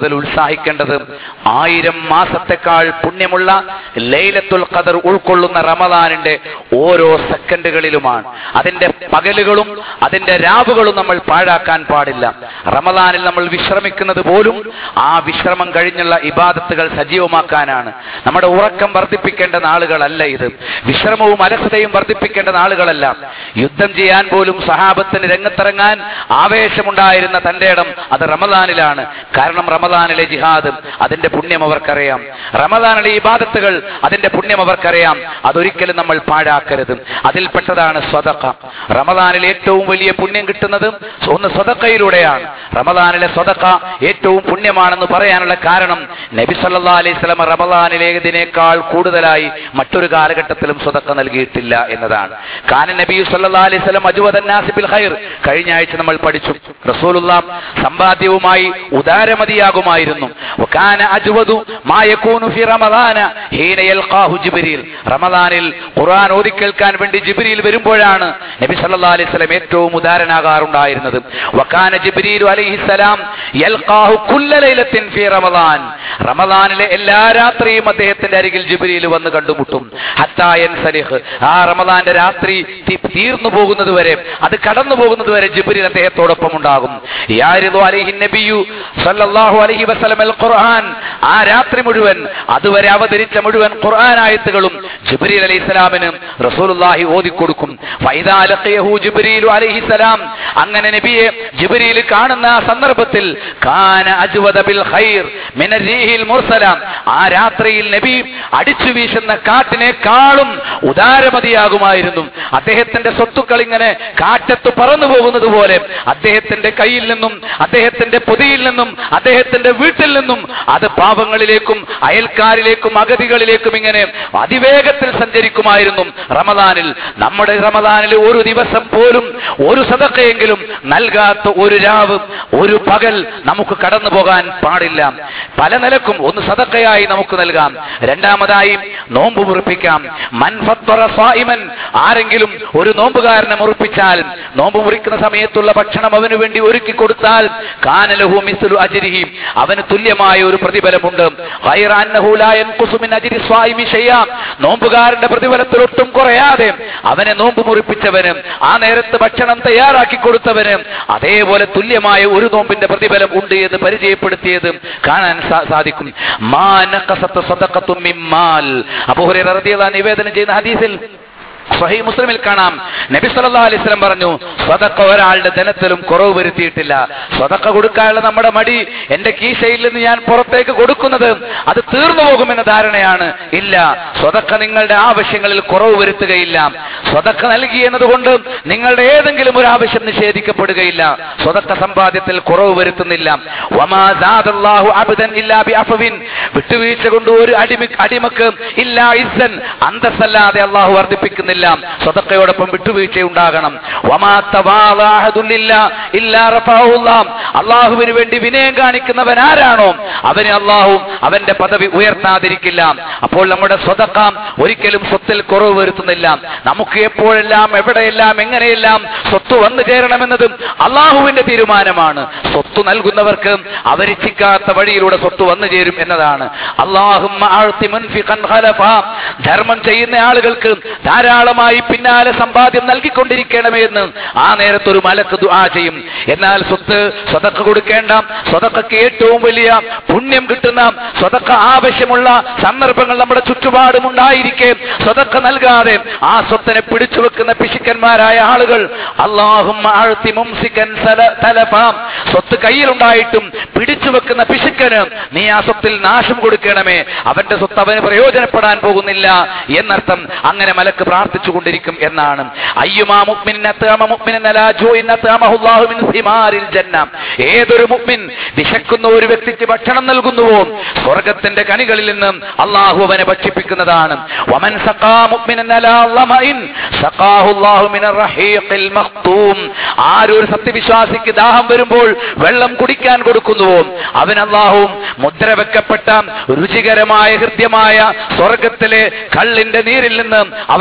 കൂടുതൽ ഉത്സാഹിക്കേണ്ടത് ആയിരം മാസത്തെക്കാൾ പുണ്യമുള്ള ലൈലത്തുൽ ഖദർ ഉൾക്കൊള്ളുന്ന റമദാനിന്റെ ഓരോ സെക്കൻഡുകളിലുമാണ് അതിന്റെ പകലുകളും അതിന്റെ രാവുകളും നമ്മൾ പാഴാക്കാൻ പാടില്ല റമദാനിൽ നമ്മൾ വിശ്രമിക്കുന്നത് പോലും ആ വിശ്രമം കഴിഞ്ഞുള്ള ഇബാദത്തുകൾ സജീവമാക്കാനാണ് നമ്മുടെ ഉറക്കം വർദ്ധിപ്പിക്കേണ്ട നാളുകളല്ല ഇത് വിശ്രമവും അലസതയും വർദ്ധിപ്പിക്കേണ്ട നാളുകളല്ല യുദ്ധം ചെയ്യാൻ പോലും സഹാബത്തിന് രംഗത്തിറങ്ങാൻ ആവേശമുണ്ടായിരുന്ന തന്റെ ഇടം അത് റമദാനിലാണ് കാരണം റമദാനിലെ ജിഹാദ് അതിന്റെ പുണ്യം അവർക്കറിയാം റമദാനിലെ ഇബാദത്തുകൾ അതിന്റെ പുണ്യം അവർക്കറിയാം അതൊരിക്കലും നമ്മൾ പാഴാക്കരുത് അതിൽപ്പെട്ടതാണ് സ്വതക്ക റമദാനിൽ ഏറ്റവും വലിയ പുണ്യം കിട്ടുന്നത് ഒന്ന് സ്വതക്കയിലൂടെയാണ് റമദാനിലെ സ്വതക്ക ഏറ്റവും പുണ്യമാണെന്ന് പറയാനുള്ള കാരണം നബി സല്ലാ അലൈഹി സ്വലം റമദാനിലേതിനേക്കാൾ കൂടുതലായി മറ്റൊരു കാലഘട്ടത്തിലും സ്വതക്ക നൽകിയിട്ടില്ല എന്നതാണ് കാന നബി സല്ലാ അലൈഹി സ്വലം അജുവദന്നാസിബിൽ ഖൈർ കഴിഞ്ഞ ആഴ്ച നമ്മൾ പഠിച്ചു റസൂലുള്ള സമ്പാദ്യവുമായി ഉദാരമതിയാകുമായിരുന്നു വകാന അജ്വദു മാ യകൂനു ഫി റമദാന ഹീന യൽഖാഹു ജിബ്രീൽ റമദാനിൽ ഖുർആൻ ഓതി കേൾക്കാൻ വേണ്ടി ജിബ്രീൽ വരുമ്പോഴാണ് നബി സല്ലല്ലാഹു അലൈഹി വസല്ലം ഏറ്റവും ഉദാരനാകാറുണ്ടായിരുന്നത് വകാന ജിബ്രീൽ അലൈഹിസ്സലാം യൽഖാഹു കുല്ല ലൈലത്തിൻ ഫി റമദാൻ റമദാനിലെ എല്ലാ രാത്രിയും അദ്ദേഹത്തിന്റെ അരികിൽ ജിബ്രീൽ വന്ന് കണ്ടുമുട്ടും ഹത്താ യൻസലിഹ് ആ റമദാന്റെ രാത്രി തി- തീർന്നു പോകുന്നത് വരെ അത് കടന്നു പോകുന്നത് വരെ ജിബ്രീൽ അദ്ദേഹത്തോടൊപ്പം ഉണ്ടാകും യാരിദു അലൈഹി നബിയു സല്ലല്ലാഹു അലൈഹി വസല്ലം അൽ ഖുർആൻ ആ രാത്രി മുഴുവൻ അതുവരെ അവതരിച്ച മുഴുവൻ ഖുർആൻ ആയത്തുകളും ജിബ്രീൽ അലൈഹി സ്വലാമിന് റസൂലുള്ളാഹി ഓതിക്കൊടുക്കും ഫൈദാ ലഖിയഹു ജിബ്രീലു അലൈഹി സലാം അങ്ങനെ നബിയെ ജിബ്രീൽ കാണുന്ന ആ സന്ദർഭത്തിൽ കാന അജ്വദ ബിൽ ഖൈർ മിന റീഹിൽ മുർസല ആ രാത്രിയിൽ നബി അടിച്ചു വീശുന്ന കാറ്റിനേക്കാളും ഉദാരമതിയാകുമായിരുന്നു അദ്ദേഹത്തിന്റെ സ്വത്തുക്കൾ ഇങ്ങനെ കാറ്റത്ത് പറന്നു പോകുന്നത് പോലെ അദ്ദേഹത്തിന്റെ കയ്യിൽ നിന്നും അദ്ദേഹത്തിന്റെ പൊതിയിൽ നിന്നും അദ്ദേഹത്തിന്റെ വീട്ടിൽ നിന്നും അത് പാവങ്ങളിലേക്കും അയൽക്കാരിലേക്കും അഗതികളിലേക്കും ഇങ്ങനെ അതിവേഗത്തിൽ സഞ്ചരിക്കുമായിരുന്നു റമദാനിൽ നമ്മുടെ റമദാനിൽ ഒരു ദിവസം പോലും ഒരു സദക്കയെങ്കിലും നൽകാത്ത ഒരു രാവ് ഒരു പകൽ നമുക്ക് കടന്നു പോകാൻ പാടില്ല പല നിലക്കും ഒന്ന് സദക്കയായി നമുക്ക് നൽകാം രണ്ടാമതായി നോമ്പ് മുറിപ്പിക്കാം മൻഫത്വറ സ്വായിമൻ ആരെങ്കിലും ഒരു നോമ്പുകാരനെ മുറിപ്പിച്ചാൽ നോമ്പ് മുറിക്കുന്ന സമയത്തുള്ള ഭക്ഷണം അവന് വേണ്ടി ഒരുക്കി കൊടുത്താൽ കാനലഹു മിസ്ലു അജ്രിഹി അവന് തുല്യമായ ഒരു പ്രതിഫലമുണ്ട് ഗൈറ അന്നഹു ലാ യൻഖുസു മിൻ അജ്രി സ്വായിമി ഷൈഅ നോമ്പുകാരന്റെ പ്രതിഫലത്തിൽ ഒട്ടും കുറയാതെ അവനെ നോമ്പ് മുറിപ്പിച്ചവന് ആ നേരത്ത് ഭക്ഷണം തയ്യാറാക്കി കൊടുത്തവന് അതേപോലെ തുല്യമായ ഒരു നോമ്പിന്റെ പ്രതിഫലം ഉണ്ട് എന്ന് പരിചയപ്പെടുത്തിയത് കാണാൻ സാ- സാധിക്കും മാ നഖസത്ത് സദഖത്തും മിൻ മാൽ അബൂ ഹുറൈറ റളിയല്ലാഹു അൻഹു നിവേദനം ചെയ്യുന്ന ഹദീസിൽ സ്വഹീ മുസ്ലിമിൽ കാണാം നബി സല്ലല്ലാഹു അലൈഹി വസല്ലം പറഞ്ഞു സ്വതക്ക ഒരാളുടെ ധനത്തിലും കുറവ് വരുത്തിയിട്ടില്ല സ്വതക്ക കൊടുക്കാനുള്ള നമ്മുടെ മടി എന്റെ കീശയിൽ നിന്ന് ഞാൻ പുറത്തേക്ക് കൊടുക്കുന്നത് അത് തീർന്നു പോകുമെന്ന ധാരണയാണ് ഇല്ല സ്വതക്ക നിങ്ങളുടെ ആവശ്യങ്ങളിൽ കുറവ് വരുത്തുകയില്ല സ്വതക്ക നൽകി എന്നതുകൊണ്ട് നിങ്ങളുടെ ഏതെങ്കിലും ഒരു ആവശ്യം നിഷേധിക്കപ്പെടുകയില്ല സ്വതക്ക സമ്പാദ്യത്തിൽ കുറവ് വരുത്തുന്നില്ല വമാ സാദല്ലാഹു അബ്ദൻ ഇല്ലാ ബിഅഫവിൻ വിട്ടുവീഴ്ച കൊണ്ട് ഒരു അടിമ അടിമക്ക് ഇല്ലാ ഇസ്സൻ അന്തസ്സല്ലാതെ അള്ളാഹു വർദ്ധിപ്പിക്കുന്നില്ല സ്വതക്കയോടൊപ്പം വിട്ടുവീഴ്ച ഉണ്ടാകണം വമാ തവാദ അഹദുൻ ലില്ലാ ഇല്ലാ റഫഅഹുല്ലാ അള്ളാഹുവിന് വേണ്ടി വിനയം കാണിക്കുന്നവൻ ആരാണോ അവന് അള്ളാഹു അവന്റെ പദവി ഉയർത്താതിരിക്കില്ല അപ്പോൾ നമ്മുടെ സ്വതക്ക ഒരിക്കലും സ്വത്തിൽ കുറവ് വരുത്തുന്നില്ല നമുക്ക് എപ്പോഴെല്ലാം എവിടെയെല്ലാം എങ്ങനെയെല്ലാം സ്വത്ത് വന്നു ചേരണമെന്നതും അള്ളാഹുവിന്റെ തീരുമാനമാണ് സ്വത്ത് നൽകുന്നവർക്ക് അവരിച്ചിക്കാത്ത വഴിയിലൂടെ സ്വത്ത് വന്നു ചേരും എന്നതാണ് അള്ളാഹുമ്മ ആഴ്ത്തി മുൻഫിഖൻ ഖലഫ. ധർമ്മം ചെയ്യുന്ന ആളുകൾക്ക് ധാരാളമായി പിന്നാലെ സമ്പാദ്യം നൽകിക്കൊണ്ടിരിക്കണമേ എന്ന് ആ നേരത്ത് ഒരു മലക്ക് ദുആ ചെയ്യും എന്നാൽ സ്വത്ത് സ്വതക്ക കൊടുക്കേണ്ട സ്വതക്കക്ക് ഏറ്റവും വലിയ പുണ്യം കിട്ടുന്ന സ്വതക്ക ആവശ്യമുള്ള സന്ദർഭങ്ങൾ നമ്മുടെ ചുറ്റുപാടും ഉണ്ടായിരിക്കെ സ്വതക്ക നൽകാതെ ആ സ്വത്തിനെ പിടിച്ചു വെക്കുന്ന പിശുക്കന്മാരായ ആളുകൾ അള്ളാഹും ആഴ്ത്തി മുംസിക്കൻ സല- തലഫാം സ്വത്ത് കയ്യിലുണ്ടായിട്ടും പിടിച്ചു വെക്കുന്ന പിശുക്കന് നീ ആ സ്വത്തിൽ നാശം കൊടുക്കണമേ അവന്റെ സ്വത്ത് അവന് പ്രയോജനപ്പെടാൻ പോകുന്നില്ല എന്നർത്ഥം അങ്ങനെ മലക്ക് പ്രാർത്ഥിച്ചു കൊണ്ടിരിക്കും എന്നാണ് അയ്യുമാ മുഅ്മിനിൻ അത്അമ മുഅ്മിനൻ അലാ ജൂഇൻ അത്അമഹു അല്ലാഹു മിൻ സിമാരിൽ ജന്ന ഏതൊരു മുഅ്മിൻ വിശക്കുന്ന ഒരു വ്യക്തിക്ക് ഭക്ഷണം നൽകുന്നുവോ സ്വർഗത്തിന്റെ കനികളിൽ നിന്ന് അള്ളാഹു അവനെ ഭക്ഷിപ്പിക്കുന്നതാണ് വമൻ സഖാ മുഅ്മിനൻ അലാ ലമഇൻ സഖാഹു അല്ലാഹു മിനർ റഹീഖിൽ മഖ്തൂം ആരൊരു സത്യവിശ്വാസിക്ക് ദാഹം വരുമ്പോൾ വെള്ളം കുടിക്കാൻ കൊടുക്കുന്നുവോ അവൻ അള്ളാഹുവും മുദ്ര വെക്കപ്പെട്ട രുചികരമായ ഹൃദ്യമായ സ്വർഗത്തിലെ കള്ളിന്റെ നീരിൽ നിന്ന് അവർക്ക് കുടി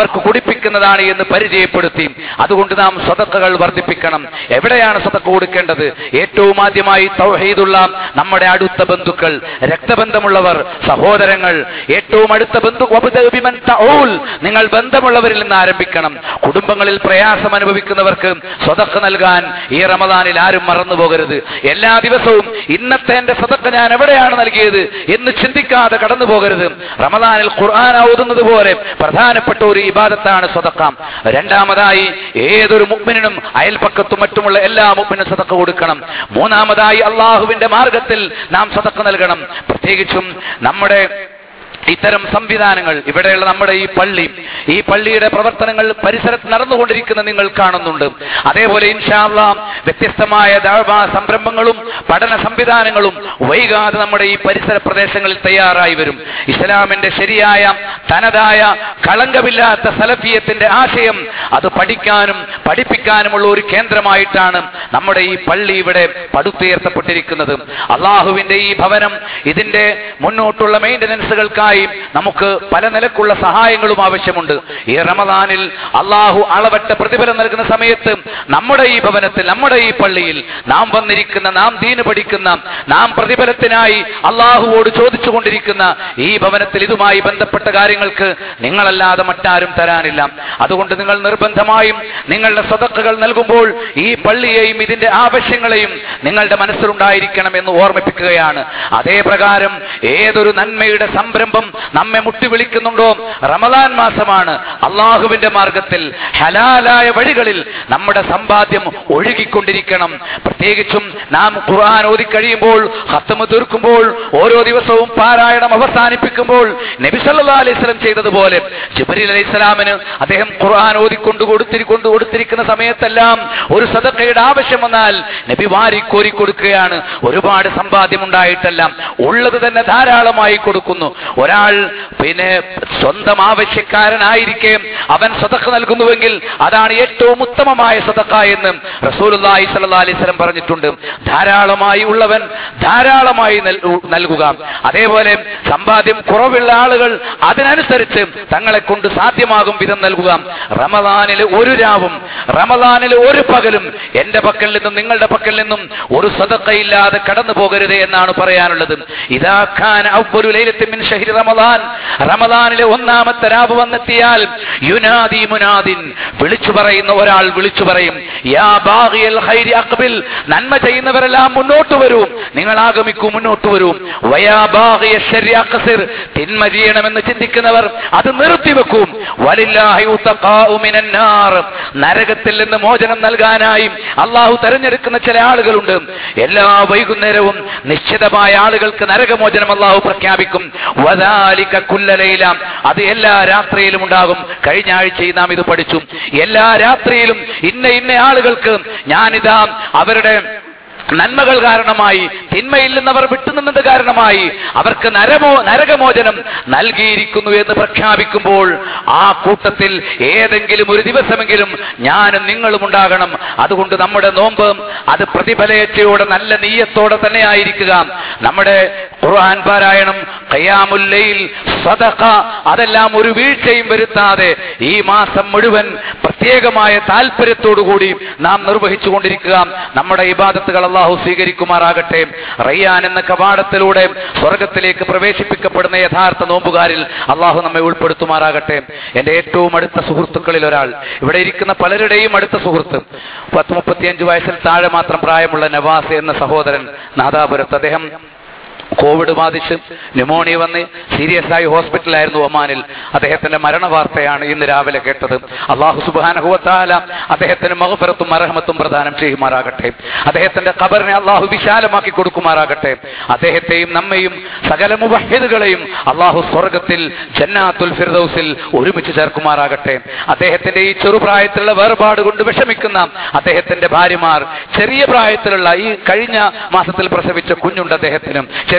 പഠിപ്പിക്കുന്നതാണ് എന്ന് പരിചയപ്പെടുത്തി അതുകൊണ്ട് നാം സ്വതക്കകൾ വർദ്ധിപ്പിക്കണം എവിടെയാണ് സ്വതക്ക കൊടുക്കേണ്ടത് ഏറ്റവും ആദ്യമായി തൗഹീദുള്ള നമ്മുടെ അടുത്ത ബന്ധുക്കൾ രക്തബന്ധമുള്ളവർ സഹോദരങ്ങൾ ഏറ്റവും അടുത്ത ബന്ധു വബ്ദഅ ബിമൻ തഊൽ. നിങ്ങൾ ബന്ധമുള്ളവരിൽ നിന്ന് ആരംഭിക്കണം കുടുംബങ്ങളിൽ പ്രയാസം അനുഭവിക്കുന്നവർക്ക് സ്വതക്ക നൽകാൻ ഈ റമദാനിൽ ആരും മറന്നു പോകരുത് എല്ലാ ദിവസവും ഇന്നത്തെ എന്റെ സ്വതക്ക ഞാൻ എവിടെയാണ് നൽകിയത് എന്ന് ചിന്തിക്കാതെ കടന്നു പോകരുത് റമദാനിൽ ഖുർആൻ ഓതുന്നത് പോലെ പ്രധാനപ്പെട്ട ഒരു ഇബാദത്താണ് സ്വതക്ക രണ്ടാമതായി ഏതൊരു മുഗ്മിനും അയൽപ്പക്കത്തും മറ്റുമുള്ള എല്ലാ മുഗ്മിനും സ്വതക്ക കൊടുക്കണം മൂന്നാമതായി അള്ളാഹുവിന്റെ മാർഗത്തിൽ നാം സ്വതക്ക നൽകണം പ്രത്യേകിച്ചും നമ്മുടെ ഇത്തരം സംവിധാനങ്ങൾ ഇവിടെയുള്ള നമ്മുടെ ഈ പള്ളി ഈ പള്ളിയുടെ പ്രവർത്തനങ്ങൾ പരിസരത്ത് നടന്നുകൊണ്ടിരിക്കുന്ന നിങ്ങൾ കാണുന്നുണ്ട് അതേപോലെ ഇൻഷാല്ല വ്യത്യസ്തമായ ദഅവാ സംരംഭങ്ങളും പഠന സംവിധാനങ്ങളും വൈകാതെ നമ്മുടെ ഈ പരിസര പ്രദേശങ്ങളിൽ തയ്യാറായി വരും ഇസ്ലാമിന്റെ ശരിയായ തനതായ കളങ്കമില്ലാത്ത സലഫിയത്തിന്റെ ആശയം അത് പഠിക്കാനും പഠിപ്പിക്കാനുമുള്ള ഒരു കേന്ദ്രമായിട്ടാണ് നമ്മുടെ ഈ പള്ളി ഇവിടെ പടുത്തുയർത്തപ്പെട്ടിരിക്കുന്നത് അള്ളാഹുവിന്റെ ഈ ഭവനം ഇതിന്റെ മുന്നോട്ടുള്ള മെയിന്റനൻസുകൾക്കായി നമുക്ക് പല നിലക്കുള്ള സഹായങ്ങളും ആവശ്യമുണ്ട് ഈ റമദാനിൽ അള്ളാഹു അളവറ്റ പ്രതിഫലം നൽകുന്ന സമയത്ത് നമ്മുടെ ഈ ഭവനത്തിൽ നമ്മുടെ ഈ പള്ളിയിൽ നാം വന്നിരിക്കുന്ന നാം ദീന് പഠിക്കുന്ന നാം പ്രതിഫലത്തിനായി അള്ളാഹുവോട് ചോദിച്ചുകൊണ്ടിരിക്കുന്ന ഈ ഭവനത്തിൽ ഇതുമായി ബന്ധപ്പെട്ട കാര്യങ്ങൾക്ക് നിങ്ങളല്ലാതെ മറ്റാരും തരാനില്ല അതുകൊണ്ട് നിങ്ങൾ നിർബന്ധമായും നിങ്ങളുടെ സ്വതക്കുകൾ നൽകുമ്പോൾ ഈ പള്ളിയെയും ഇതിന്റെ ആവശ്യങ്ങളെയും നിങ്ങളുടെ മനസ്സിലുണ്ടായിരിക്കണം എന്ന് ഓർമ്മിപ്പിക്കുകയാണ് അതേ പ്രകാരം ഏതൊരു നന്മയുടെ സംരംഭം നമ്മെ മുട്ടി വിളിക്കുന്നുണ്ടോ റമദാൻ മാസമാണ് അള്ളാഹുവിന്റെ മാർഗത്തിൽ ഹലാലായ വഴികളിൽ നമ്മുടെ സമ്പാദ്യം ഒഴുകിക്കൊണ്ടിരിക്കണം പ്രത്യേകിച്ചും നാം ഖുർആൻ ഓതി കഴിയുമ്പോൾ ഹത്തമ് തീർക്കുമ്പോൾ ഓരോ ദിവസവും പാരായണം അവസാനിപ്പിക്കുമ്പോൾ നബി സല്ലല്ലാഹു അലൈഹി വസല്ലം ചെയ്തതുപോലെ ജിബ്രീൽ അലൈഹി സ്വലാമിന് അദ്ദേഹം ഖുർആൻ ഓതിക്കൊണ്ട് കൊടുത്തിരി കൊണ്ട് കൊടുത്തിരിക്കുന്ന സമയത്തെല്ലാം ഒരു സദക്കയുടെ ആവശ്യം വന്നാൽ നബി വാരിക്കോരി കൊടുക്കുകയാണ് ഒരുപാട് സമ്പാദ്യം ഉണ്ടായിട്ടല്ല ഉള്ളത് തന്നെ ധാരാളമായി കൊടുക്കുന്നു ഒരാൾ പിന്നെ സ്വന്തം ആവശ്യക്കാരനായിരിക്കെ അവൻ സ്വതക്ക നൽകുന്നുവെങ്കിൽ അതാണ് ഏറ്റവും ഉത്തമമായ സ്വതക്ക എന്ന് റസൂലുള്ളാഹി സ്വല്ലല്ലാഹി അലൈഹി വസല്ലം പറഞ്ഞിട്ടുണ്ട് ധാരാളമായി ഉള്ളവൻ ധാരാളമായി നൽ- നൽകുക അതേപോലെ സമ്പാദ്യം കുറവുള്ള ആളുകൾ അതിനനുസരിച്ച് തങ്ങളെ കൊണ്ട് സാധ്യമാകും വിധം നൽകുക റമദാനിൽ ഒരു രാവും റമദാനിൽ ഒരു പകലും എന്റെ പക്കൽ നിന്നും നിങ്ങളുടെ പക്കൽ നിന്നും ഒരു സദക്കയില്ലാതെ കടന്നു പോകരുത് എന്നാണ് പറയാനുള്ളത് ഇതാ ഖാൻ അവ്വലു ലൈലത്തിൻ മിൻ ഷഹ്രി റമദാൻ റമദാനിലെ ഒന്നാമത്തെ രാവ് വന്നെത്തിയാൽ യുനാദി മുനാദിൻ വിളിച്ചു പറയുന്ന ഒരാൾ വിളിച്ചു പറയും യാ ബാഗിയൽ ഖൈരി അഖ്ബിൽ നന്മ ചെയ്യുന്നവരെല്ലാം മുന്നോട്ട് വരൂ നിങ്ങൾ ആഗമിക്കൂ മുന്നോട്ട് വരൂ വയാ ബാഗിയ ശർരി അഖ്സിർ തിന്മ ചെയ്യണമെന്ന് ചിന്തിക്കുന്നവർ അത് നിർത്തിവെക്കും വലില്ലാഹി ഉത്തഖാഉ മിനൻ നാർ നരകത്തിൽ നിന്ന് മോചനം നൽകാനായി അള്ളാഹു തെരഞ്ഞെടുക്കുന്ന ചില ആളുകളുണ്ട് എല്ലാ വൈകുന്നേരവും നിശ്ചിതമായ ആളുകൾക്ക് നരകമോചനം അള്ളാഹു പ്രഖ്യാപിക്കും വദാലിക കുല്ലലൈല അത് എല്ലാ രാത്രിയിലും ഉണ്ടാകും കഴിഞ്ഞ ആഴ്ചയിൽ നാം ഇത് പഠിച്ചു എല്ലാ രാത്രിയിലും ഇന്ന ഇന്ന ആളുകൾക്ക് ഞാനിതാ അവരുടെ നന്മകൾ കാരണമായി തിന്മയിൽ നിന്ന് അവർ വിട്ടുനിന്നത് കാരണമായി അവർക്ക് നരമോ നരകമോചനം നൽകിയിരിക്കുന്നു എന്ന് പ്രഖ്യാപിക്കുമ്പോൾ ആ കൂട്ടത്തിൽ ഏതെങ്കിലും ഒരു ദിവസമെങ്കിലും ഞാനും നിങ്ങളും ഉണ്ടാകണം അതുകൊണ്ട് നമ്മുടെ നോമ്പ് അത് പ്രതിഫലേച്ഛയോടെ നല്ല നീയത്തോടെ തന്നെ ആയിരിക്കുക നമ്മുടെ ഖുർആൻ പാരായണം ഖയാമുല്ലയിൽ സദഖ അതെല്ലാം ഒരു വീഴ്ചയും വരുത്താതെ ഈ മാസം മുഴുവൻ പ്രത്യേകമായ താല്പര്യത്തോടുകൂടി നാം നിർവഹിച്ചു കൊണ്ടിരിക്കുക നമ്മുടെ ഇബാദത്തുകൾ അള്ളാഹു സ്വീകരിക്കുമാറാകട്ടെ റയ്യാൻ എന്ന കവാടത്തിലൂടെ സ്വർഗത്തിലേക്ക് പ്രവേശിപ്പിക്കപ്പെടുന്ന യഥാർത്ഥ നോമ്പുകാരിൽ അള്ളാഹു നമ്മെ ഉൾപ്പെടുത്തുമാറാകട്ടെ എന്റെ ഏറ്റവും അടുത്ത സുഹൃത്തുക്കളിൽ ഒരാൾ ഇവിടെ ഇരിക്കുന്ന പലരുടെയും അടുത്ത സുഹൃത്ത് പത്ത് മുപ്പത്തിയഞ്ച് വയസ്സിൽ താഴെ മാത്രം പ്രായമുള്ള നവാസ് എന്ന സഹോദരൻ നാദാപുരത്ത് അദ്ദേഹം കോവിഡ് ബാധിച്ച് ന്യൂമോണിയ വന്ന് സീരിയസ് ആയി ഹോസ്പിറ്റലായിരുന്നു ഒമാനിൽ അദ്ദേഹത്തിന്റെ മരണ വാർത്തയാണ് ഇന്ന് രാവിലെ കേട്ടത് അള്ളാഹു സുബാനഹുവത്താല അദ്ദേഹത്തിന് മഹഫറത്തും അർഹമത്തും പ്രദാനം ചെയ്യുമാറാകട്ടെ അദ്ദേഹത്തിന്റെ ഖബറിനെ അള്ളാഹു വിശാലമാക്കി കൊടുക്കുമാറാകട്ടെ അദ്ദേഹത്തെയും നമ്മയും സകല മുവഹിദുകളെയും അള്ളാഹു സ്വർഗത്തിൽ ജന്നാത്തുൽ ഫിർദൌസിൽ ഒരുമിച്ച് ചേർക്കുമാറാകട്ടെ അദ്ദേഹത്തിന്റെ ഈ ചെറുപ്രായത്തിലുള്ള വേർപാട് കൊണ്ട് വിഷമിക്കുന്ന അദ്ദേഹത്തിന്റെ ഭാര്യമാർ ചെറിയ പ്രായത്തിലുള്ള ഈ കഴിഞ്ഞ മാസത്തിൽ പ്രസവിച്ച കുഞ്ഞുണ്ട് അദ്ദേഹത്തിനും ചെറിയ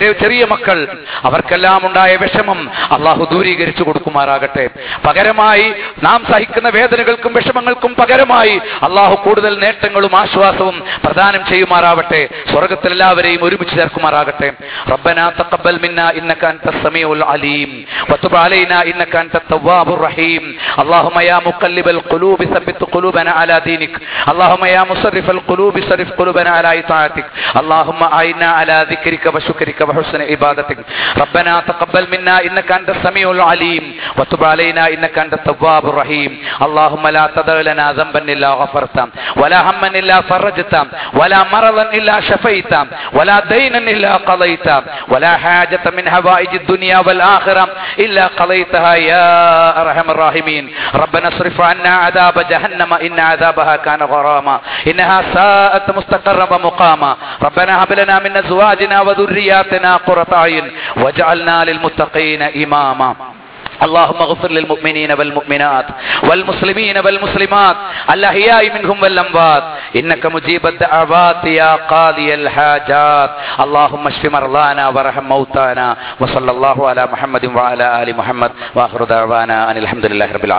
ചെറിയ ചെറിയ മക്കൾ അവർക്കെല്ലാം ഉണ്ടായ വിഷമം അള്ളാഹു ദൂരീകരിച്ചു കൊടുക്കുമാറാകട്ടെ പകരമായി നാം സഹിക്കുന്ന വേദനകൾക്കും വിഷമങ്ങൾക്കും പകരമായി അള്ളാഹു കൂടുതൽ നേട്ടങ്ങളും ആശ്വാസവും പ്രദാനം ചെയ്യുമാറാവട്ടെ സ്വർഗത്തിൽ എല്ലാവരെയും ഒരുമിച്ച് ചേർക്കുമാറാകട്ടെ ربنا تقبل منا انك انت السميع العليم وتب علينا انك انت التواب الرحيم اللهم يا مقلب القلوب ثبت قلوبنا على دينك اللهم يا مصرف القلوب صرف قلوبنا على اطاعتك اللهم اعنا على ذكرك وشكرك وحسن عبادتك ربنا تقبل منا انك انت السميع العليم وتب علينا انك انت التواب الرحيم اللهم لا تدع لنا ذنبا الا غفرته ولا هما الا فرجته ولا مرضا الا شفيته ولا دينا الا قضيته ولا حاجة من حوائج الدنيا والآخرة إلا قضيتها يا أرحم الراحمين ربنا اصرف عنا عذاب جهنم إن عذابها كان غراما إنها ساءت مستقرا ومقاما ربنا هب لنا من أزواجنا وذرياتنا قرة أعين واجعلنا للمتقين إماما اللهم اغفر للمؤمنين والمؤمنات والمسلمين والمسلمات الأحياء منهم والأموات إنك مجيب الدعوات يا قاضي الحاجات اللهم اشف مرضانا وارحم موتانا وصلى الله على محمد وعلى آل محمد وآخر دعوانا أن الحمد لله رب العالمين